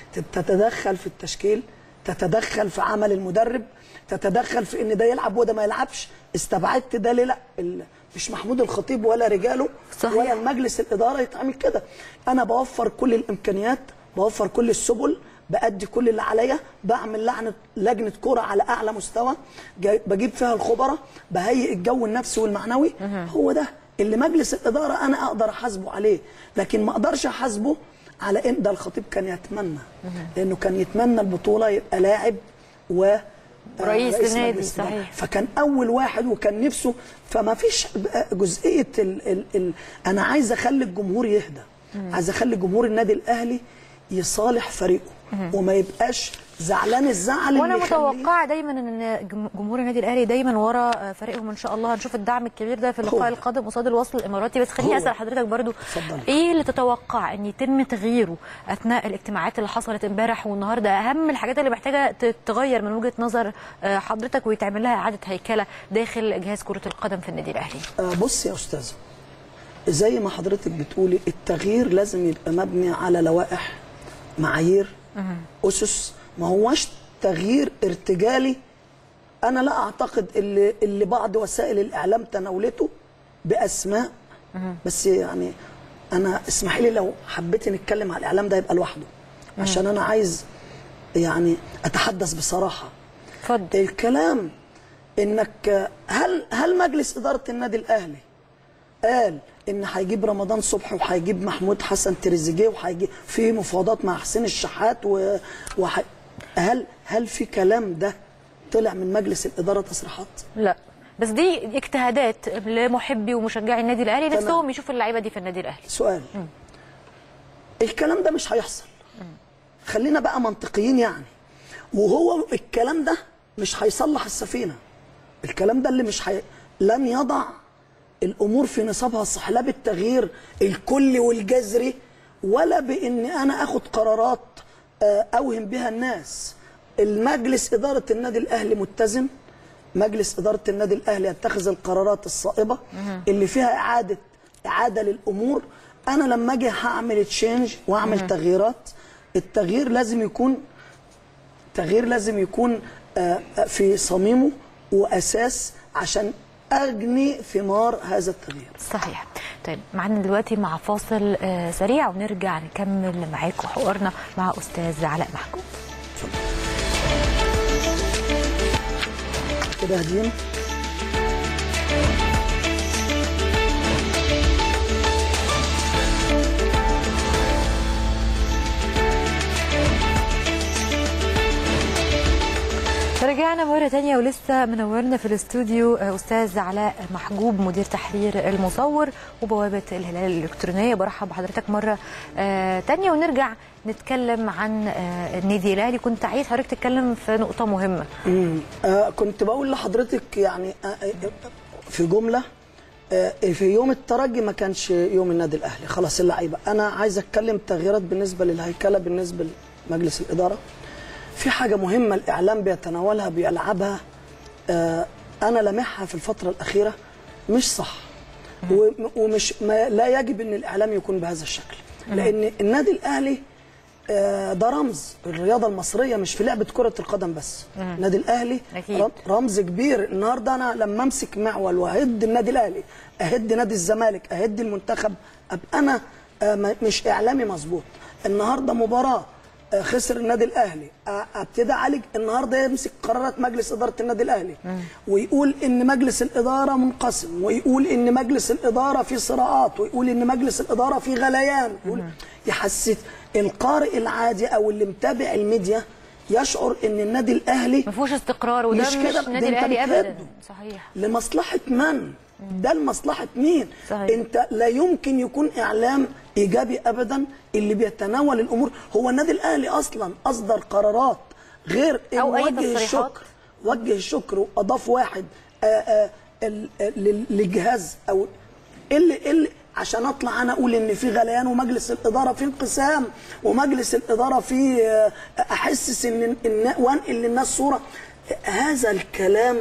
Speaker 4: تتدخل في التشكيل تتدخل في عمل المدرب تتدخل في ان ده يلعب وده ما يلعبش استبعدت ده ليه لا ال- مش محمود الخطيب ولا رجاله
Speaker 1: صحيح.
Speaker 4: ولا المجلس الاداره يتعمل كده انا بوفر كل الامكانيات بوفر كل السبل بأدي كل اللي عليا بعمل لعنة لجنة كرة على أعلى مستوى جاي- بجيب فيها الخبراء بهيئ الجو النفسي والمعنوي هو ده اللي مجلس الإدارة أنا أقدر أحاسبه عليه لكن ما أقدرش أحاسبه على إن ده الخطيب كان يتمنى لأنه كان يتمنى البطولة يبقى لاعب و
Speaker 1: رئيس
Speaker 4: رئيس
Speaker 1: النادي،
Speaker 4: مجلس الإدارة.
Speaker 1: صحيح.
Speaker 4: فكان اول واحد وكان نفسه فما فيش جزئيه ال ال ال انا عايز اخلي الجمهور يهدى عايز اخلي جمهور النادي الاهلي يصالح فريقه وما يبقاش زعلان الزعل
Speaker 1: وانا
Speaker 4: اللي يخليه-
Speaker 1: متوقعه دايما ان جم- جمهور النادي الاهلي دايما ورا فريقهم ان شاء الله هنشوف الدعم الكبير ده في اللقاء
Speaker 4: هو.
Speaker 1: القادم قصاد الوصل الاماراتي بس خليني
Speaker 4: هو.
Speaker 1: اسال حضرتك برضو
Speaker 4: اتفضلي.
Speaker 1: ايه اللي تتوقع ان يتم تغييره اثناء الاجتماعات اللي حصلت امبارح والنهارده اهم الحاجات اللي محتاجه تتغير من وجهه نظر آه، حضرتك ويتعمل لها اعاده هيكله داخل جهاز كره القدم في النادي الاهلي
Speaker 4: آه، بص يا استاذه زي ما حضرتك بتقولي التغيير لازم يبقى مبني على لوائح معايير اسس ما هوش تغيير ارتجالي انا لا اعتقد اللي اللي بعض وسائل الاعلام تناولته باسماء بس يعني انا اسمحي لي لو حبيت نتكلم على الاعلام ده يبقى لوحده عشان انا عايز يعني اتحدث بصراحه
Speaker 1: اتفضل
Speaker 4: الكلام انك هل هل مجلس اداره النادي الاهلي قال ان هيجيب رمضان صبحي وهيجيب محمود حسن تريزيجيه وهيجيب في مفاوضات مع حسين الشحات و... وح... هل هل في كلام ده طلع من مجلس الاداره تصريحات؟
Speaker 1: لا بس دي اجتهادات لمحبي ومشجعي النادي الاهلي
Speaker 4: تمام.
Speaker 1: نفسهم يشوفوا اللعيبه دي في النادي الاهلي
Speaker 4: سؤال الكلام ده مش هيحصل خلينا بقى منطقيين يعني وهو الكلام ده مش هيصلح السفينه الكلام ده اللي مش هي... لن يضع الامور في نصابها الصح لا بالتغيير الكلي والجذري ولا بان انا اخد قرارات آه، اوهم بها الناس المجلس اداره النادي الاهلي متزن مجلس اداره النادي الاهلي يتخذ القرارات الصائبه اللي فيها اعاده اعاده للامور انا لما اجي هعمل تشينج واعمل تغييرات التغيير لازم يكون تغيير لازم يكون آه، آه، في صميمه واساس عشان اجني ثمار هذا التغيير
Speaker 1: صحيح طيب معانا دلوقتي مع فاصل آه، سريع ونرجع نكمل معاكم حوارنا مع استاذ علاء محجوب
Speaker 4: كده هدينا
Speaker 1: رجعنا مرة تانية ولسه منورنا في الاستوديو أستاذ علاء محجوب مدير تحرير المصور وبوابة الهلال الإلكترونية برحب بحضرتك مرة آه، تانية ونرجع نتكلم عن آه، النادي الأهلي كنت عايز حضرتك تتكلم في نقطة مهمة
Speaker 4: مم. آه كنت بقول لحضرتك يعني آه آه، في جمله آه في يوم الترجي ما كانش يوم النادي الاهلي خلاص اللعيبه انا عايز اتكلم تغييرات بالنسبه للهيكله بالنسبه لمجلس الاداره في حاجه مهمه الاعلام بيتناولها بيلعبها آه انا لامحها في الفتره الاخيره مش صح وم- ومش ما لا يجب ان الاعلام يكون بهذا الشكل لان النادي الاهلي آه، ده رمز الرياضه المصريه مش في لعبه كره القدم بس النادي الاهلي
Speaker 1: أكيد.
Speaker 4: رم- رمز كبير النهارده انا لما امسك معول واهد النادي الاهلي اهد نادي الزمالك اهد المنتخب ابقى انا آه، م- مش اعلامي مظبوط النهارده مباراه آه، خسر النادي الاهلي آه، ابتدي اعالج النهارده يمسك قرارات مجلس اداره النادي الاهلي ويقول ان مجلس الاداره منقسم ويقول ان مجلس الاداره فيه صراعات ويقول ان مجلس الاداره فيه غليان يقول يحسس القارئ العادي او اللي متابع الميديا يشعر ان النادي الاهلي
Speaker 1: ما فيهوش استقرار وده
Speaker 4: مش
Speaker 1: مش,
Speaker 4: كده،
Speaker 1: النادي
Speaker 4: ده أنت
Speaker 1: الأهلي أبدا
Speaker 4: بتهده.
Speaker 1: صحيح
Speaker 4: لمصلحة من؟ ده لمصلحة مين؟
Speaker 1: صحيح.
Speaker 4: انت لا يمكن يكون اعلام ايجابي ابدا اللي بيتناول الامور هو النادي الاهلي اصلا اصدر قرارات غير إن
Speaker 1: أو أي
Speaker 4: وجه
Speaker 1: تصريحات.
Speaker 4: الشكر وجه الشكر واضاف واحد آآ آآ ال- لل- للجهاز او اللي اللي عشان اطلع انا اقول ان في غليان ومجلس الاداره فيه انقسام ومجلس الاداره فيه آه، احسس ان ان وانقل للناس صوره هذا الكلام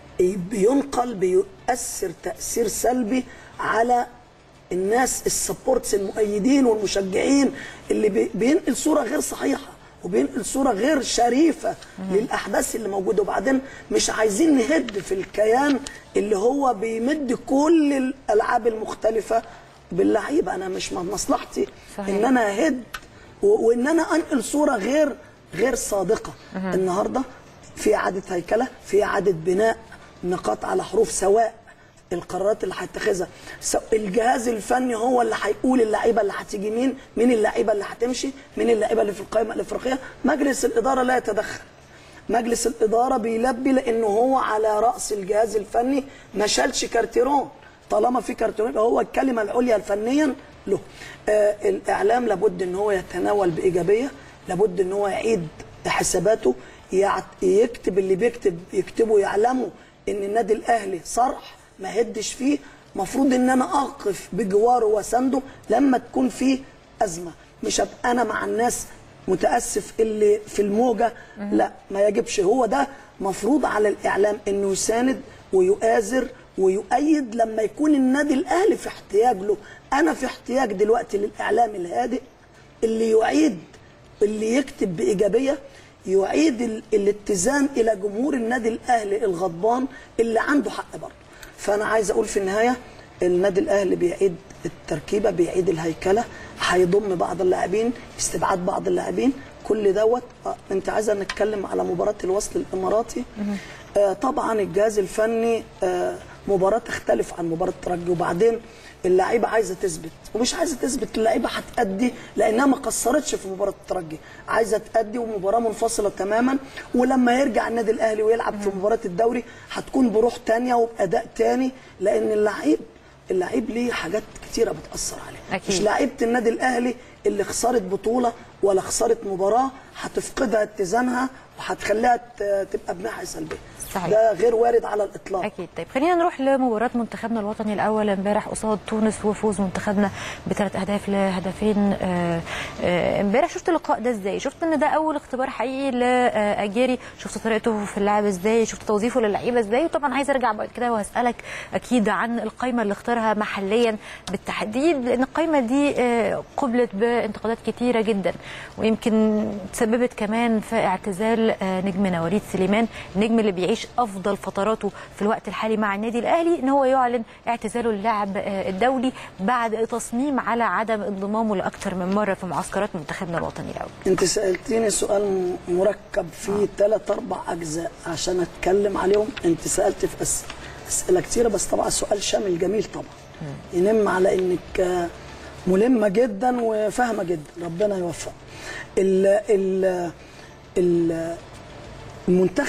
Speaker 4: بينقل بيؤثر تاثير سلبي على الناس السبورتس المؤيدين والمشجعين اللي بي- بينقل صوره غير صحيحه وبينقل صوره غير شريفه للاحداث اللي موجوده وبعدين مش عايزين نهد في الكيان اللي هو بيمد كل الالعاب المختلفه باللعيبه انا مش من مصلحتي
Speaker 1: صحيح.
Speaker 4: ان انا اهد و- وان انا انقل صوره غير غير صادقه النهارده في اعاده هيكله في اعاده بناء نقاط على حروف سواء القرارات اللي هيتخذها سو- الجهاز الفني هو اللي هيقول اللعيبه اللي هتيجي مين مين اللعيبه اللي هتمشي مين اللعيبه اللي في القائمه الافريقيه مجلس الاداره لا يتدخل مجلس الاداره بيلبي لانه هو على راس الجهاز الفني ما شالش كارتيرون طالما في كارتيرون يبقى هو الكلمه العليا فنيا له آه الاعلام لابد ان هو يتناول بايجابيه لابد ان هو يعيد حساباته يعت- يكتب اللي بيكتب يكتبه يعلموا ان النادي الاهلي صرح ما هدش فيه مفروض ان انا اقف بجواره واسنده لما تكون في ازمه مش ابقى انا مع الناس متاسف اللي في الموجه لا ما يجبش هو ده مفروض على الاعلام انه يساند ويؤازر ويؤيد لما يكون النادي الاهلي في احتياج له انا في احتياج دلوقتي للاعلام الهادئ اللي يعيد اللي يكتب بايجابيه يعيد ال- الاتزان الى جمهور النادي الاهلي الغضبان اللي عنده حق برضه فانا عايز اقول في النهايه النادي الاهلي بيعيد التركيبه بيعيد الهيكله هيضم بعض اللاعبين استبعاد بعض اللاعبين كل دوت آه، انت عايزه نتكلم على مباراه الوصل الاماراتي آه طبعا الجهاز الفني آه مباراه تختلف عن مباراه الترجي وبعدين اللعيبه عايزه تثبت ومش عايزه تثبت اللعيبه هتأدي لانها ما قصرتش في مباراه الترجي عايزه تأدي ومباراه منفصله تماما ولما يرجع النادي الاهلي ويلعب في مباراه الدوري هتكون بروح تانية وباداء تاني لان اللعيب اللعيب ليه حاجات كتيره بتاثر عليه
Speaker 1: أكيد.
Speaker 4: مش لعيبه النادي الاهلي اللي خسرت بطوله ولا خسرت مباراه هتفقدها اتزانها وهتخليها ت- تبقى بناحيه سلبيه
Speaker 1: صحيح.
Speaker 4: ده غير وارد على الاطلاق
Speaker 1: اكيد طيب خلينا نروح لمباراه منتخبنا الوطني الاول امبارح قصاد تونس وفوز منتخبنا بثلاث اهداف لهدفين آه، آه، امبارح شفت اللقاء ده ازاي شفت ان ده اول اختبار حقيقي لاجيري شفت طريقته في اللعب ازاي شفت توظيفه للعيبه ازاي وطبعا عايزه ارجع بعد كده وهسالك اكيد عن القائمه اللي اختارها محليا بالتحديد لان القائمه دي آه، قبلت بانتقادات كتيره جدا ويمكن تسببت كمان في اعتزال آه، نجمنا وليد سليمان النجم اللي بيعيش افضل فتراته في الوقت الحالي مع النادي الاهلي ان هو يعلن اعتزاله اللعب آه، الدولي بعد تصميم على عدم انضمامه لاكثر من مره في معسكرات منتخبنا الوطني الاول
Speaker 4: انت سالتيني سؤال مركب فيه ثلاث اربع اجزاء عشان اتكلم عليهم انت سالت في أس... اسئله كتيره بس طبعا السؤال شامل جميل طبعا ينم على انك آه، ملمه جدا وفاهمه جدا ربنا يوفق ال ال ال المنتخب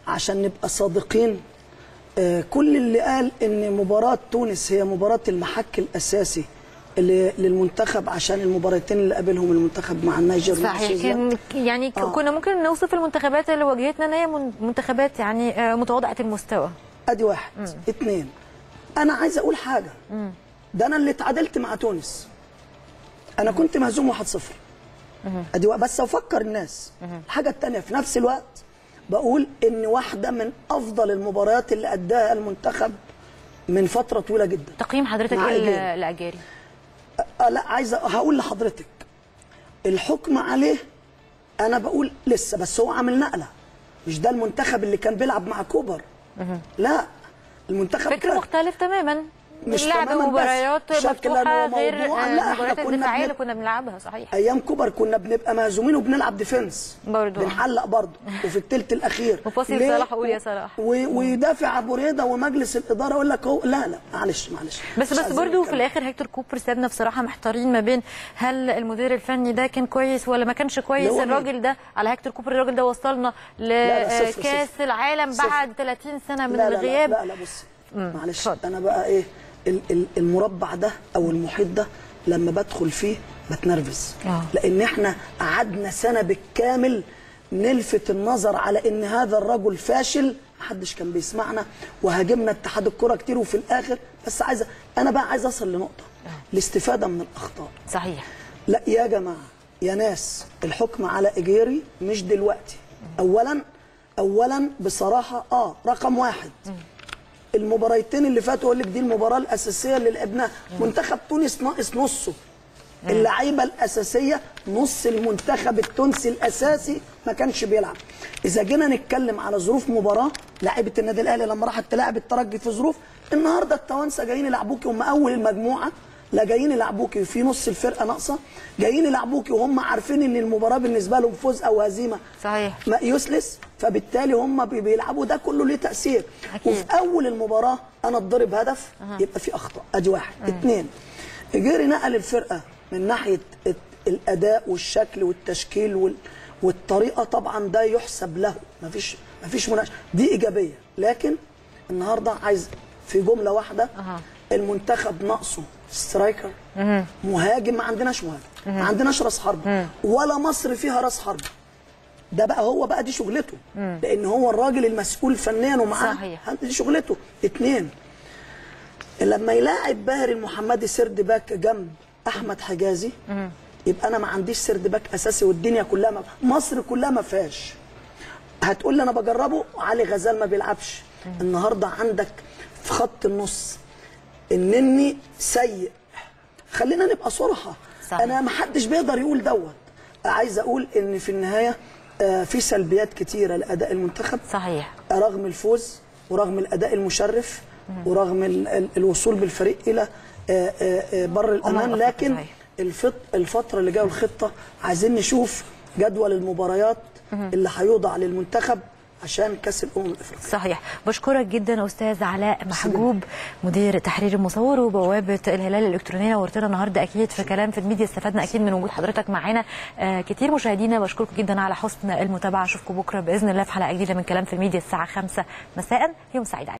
Speaker 4: عشان نبقى صادقين آه، كل اللي قال ان مباراه تونس هي مباراه المحك الاساسي اللي للمنتخب عشان المباراتين اللي قابلهم المنتخب مع النيجر
Speaker 1: صحيح
Speaker 4: والسويسرا.
Speaker 1: كان يعني
Speaker 4: آه.
Speaker 1: كنا ممكن نوصف المنتخبات اللي واجهتنا ان هي من- منتخبات يعني آه، متواضعه المستوى
Speaker 4: ادي واحد اتنين انا عايز اقول حاجه ده انا اللي اتعادلت مع تونس انا كنت مهزوم 1-0 ادي وا- بس افكر الناس الحاجه التانية في نفس الوقت بقول ان واحده من افضل المباريات اللي اداها المنتخب من فتره طويله جدا
Speaker 1: تقييم حضرتك
Speaker 4: مع
Speaker 1: ايه
Speaker 4: إيجابي.
Speaker 1: ل- لاجاري
Speaker 4: آه لا عايز أ- هقول لحضرتك الحكم عليه انا بقول لسه بس هو عامل نقله مش ده المنتخب اللي كان بيلعب مع كوبر لا المنتخب
Speaker 1: فكر
Speaker 4: كان-
Speaker 1: مختلف تماما
Speaker 4: مش
Speaker 1: لعب
Speaker 4: تماماً بس.
Speaker 1: مباريات
Speaker 4: شكلاً
Speaker 1: مفتوحه غير
Speaker 4: وموضوعاً.
Speaker 1: آه،
Speaker 4: لا، إحنا
Speaker 1: المباريات
Speaker 4: كنا
Speaker 1: الدفاعيه اللي
Speaker 4: بنب-
Speaker 1: كنا بنلعبها صحيح
Speaker 4: ايام كوبر كنا بنبقى مهزومين وبنلعب ديفنس
Speaker 1: برضو.
Speaker 4: بنحلق برضه وفي الثلث الاخير
Speaker 1: وفاصل
Speaker 4: ليه؟
Speaker 1: صلاح قول يا صلاح.
Speaker 4: و- ويدافع ابو ريده ومجلس الاداره يقول لك هو لا لا معلش معلش
Speaker 1: بس
Speaker 4: مش
Speaker 1: بس
Speaker 4: عايزين
Speaker 1: برضو في
Speaker 4: نتكلم.
Speaker 1: الاخر هيكتور كوبر سابنا بصراحه محتارين ما بين هل المدير الفني ده كان كويس ولا ما كانش كويس
Speaker 4: اللي هو مين؟
Speaker 1: الراجل ده على هيكتور كوبر الراجل ده وصلنا
Speaker 4: لا، صفر،
Speaker 1: لكاس
Speaker 4: صفر.
Speaker 1: العالم
Speaker 4: صفر.
Speaker 1: بعد 30 سنه من
Speaker 4: لا لا
Speaker 1: الغياب
Speaker 4: لا لا, لا بص معلش
Speaker 1: اتفضل.
Speaker 4: انا بقى ايه ال- ال- المربع ده او المحيط ده لما بدخل فيه بتنرفز
Speaker 1: آه.
Speaker 4: لان احنا قعدنا سنه بالكامل نلفت النظر على ان هذا الرجل فاشل محدش كان بيسمعنا وهاجمنا اتحاد الكره كتير وفي الاخر بس عايزه انا بقى عايز اوصل لنقطه الاستفاده من الاخطاء
Speaker 1: صحيح
Speaker 4: لا يا جماعه يا ناس الحكم على اجيري مش دلوقتي اولا اولا بصراحه اه رقم واحد المباراتين اللي فاتوا اقول لك دي المباراه الاساسيه اللي لعبناها منتخب تونس ناقص نصه اللعيبه الاساسيه نص المنتخب التونسي الاساسي ما كانش بيلعب اذا جينا نتكلم على ظروف مباراه لعيبه النادي الاهلي لما راحت تلاعب الترجي في ظروف النهارده التوانسه جايين يلعبوكي هم اول المجموعه لا جايين يلعبوكي في نص الفرقه ناقصه جايين يلعبوكي وهم عارفين ان المباراه بالنسبه لهم فوز او هزيمه
Speaker 1: صحيح
Speaker 4: ما يسلس فبالتالي هم بي- بيلعبوا ده كله ليه تاثير
Speaker 1: أكيد.
Speaker 4: وفي اول المباراه انا اتضرب هدف يبقى في اخطاء ادي واحد اثنين جيري نقل الفرقه من ناحيه الت- الاداء والشكل والتشكيل وال والطريقه طبعا ده يحسب له مفيش مفيش مناقشه دي ايجابيه لكن النهارده عايز في جمله واحده
Speaker 1: أها.
Speaker 4: المنتخب ناقصه سترايكر مهاجم ما عندناش مهاجم ما عندناش راس حرب ولا مصر فيها راس حرب ده بقى هو بقى دي شغلته لان هو الراجل المسؤول فنيا ومعاه
Speaker 1: صحيح.
Speaker 4: دي شغلته اتنين لما يلاعب باهر المحمدي سرد باك جنب احمد حجازي يبقى انا ما عنديش سرد باك اساسي والدنيا كلها ما مصر كلها ما فيهاش هتقول لي انا بجربه علي غزال ما بيلعبش النهارده عندك في خط النص النني سيء خلينا نبقى صراحه
Speaker 1: صحيح.
Speaker 4: انا ما حدش بيقدر يقول دوت عايز اقول ان في النهايه آه، في سلبيات كتيره لاداء المنتخب
Speaker 1: صحيح
Speaker 4: رغم الفوز ورغم الاداء المشرف ورغم ال- ال- الوصول بالفريق الى آه، آه، آه، بر الامان
Speaker 1: أفريقيا،
Speaker 4: لكن
Speaker 1: صحيح.
Speaker 4: الفط- الفتره اللي جايه والخطه عايزين نشوف جدول المباريات اللي هيوضع للمنتخب عشان كاس الامم الافريقيه
Speaker 1: صحيح بشكرك جدا استاذ علاء محجوب مدير تحرير المصور وبوابه الهلال الالكترونيه ورتنا النهارده اكيد في كلام في الميديا استفدنا اكيد من وجود حضرتك معانا آه كتير مشاهدينا بشكركم جدا على حسن المتابعه اشوفكم بكره باذن الله في حلقه جديده من كلام في الميديا الساعه 5 مساء يوم سعيد عليكم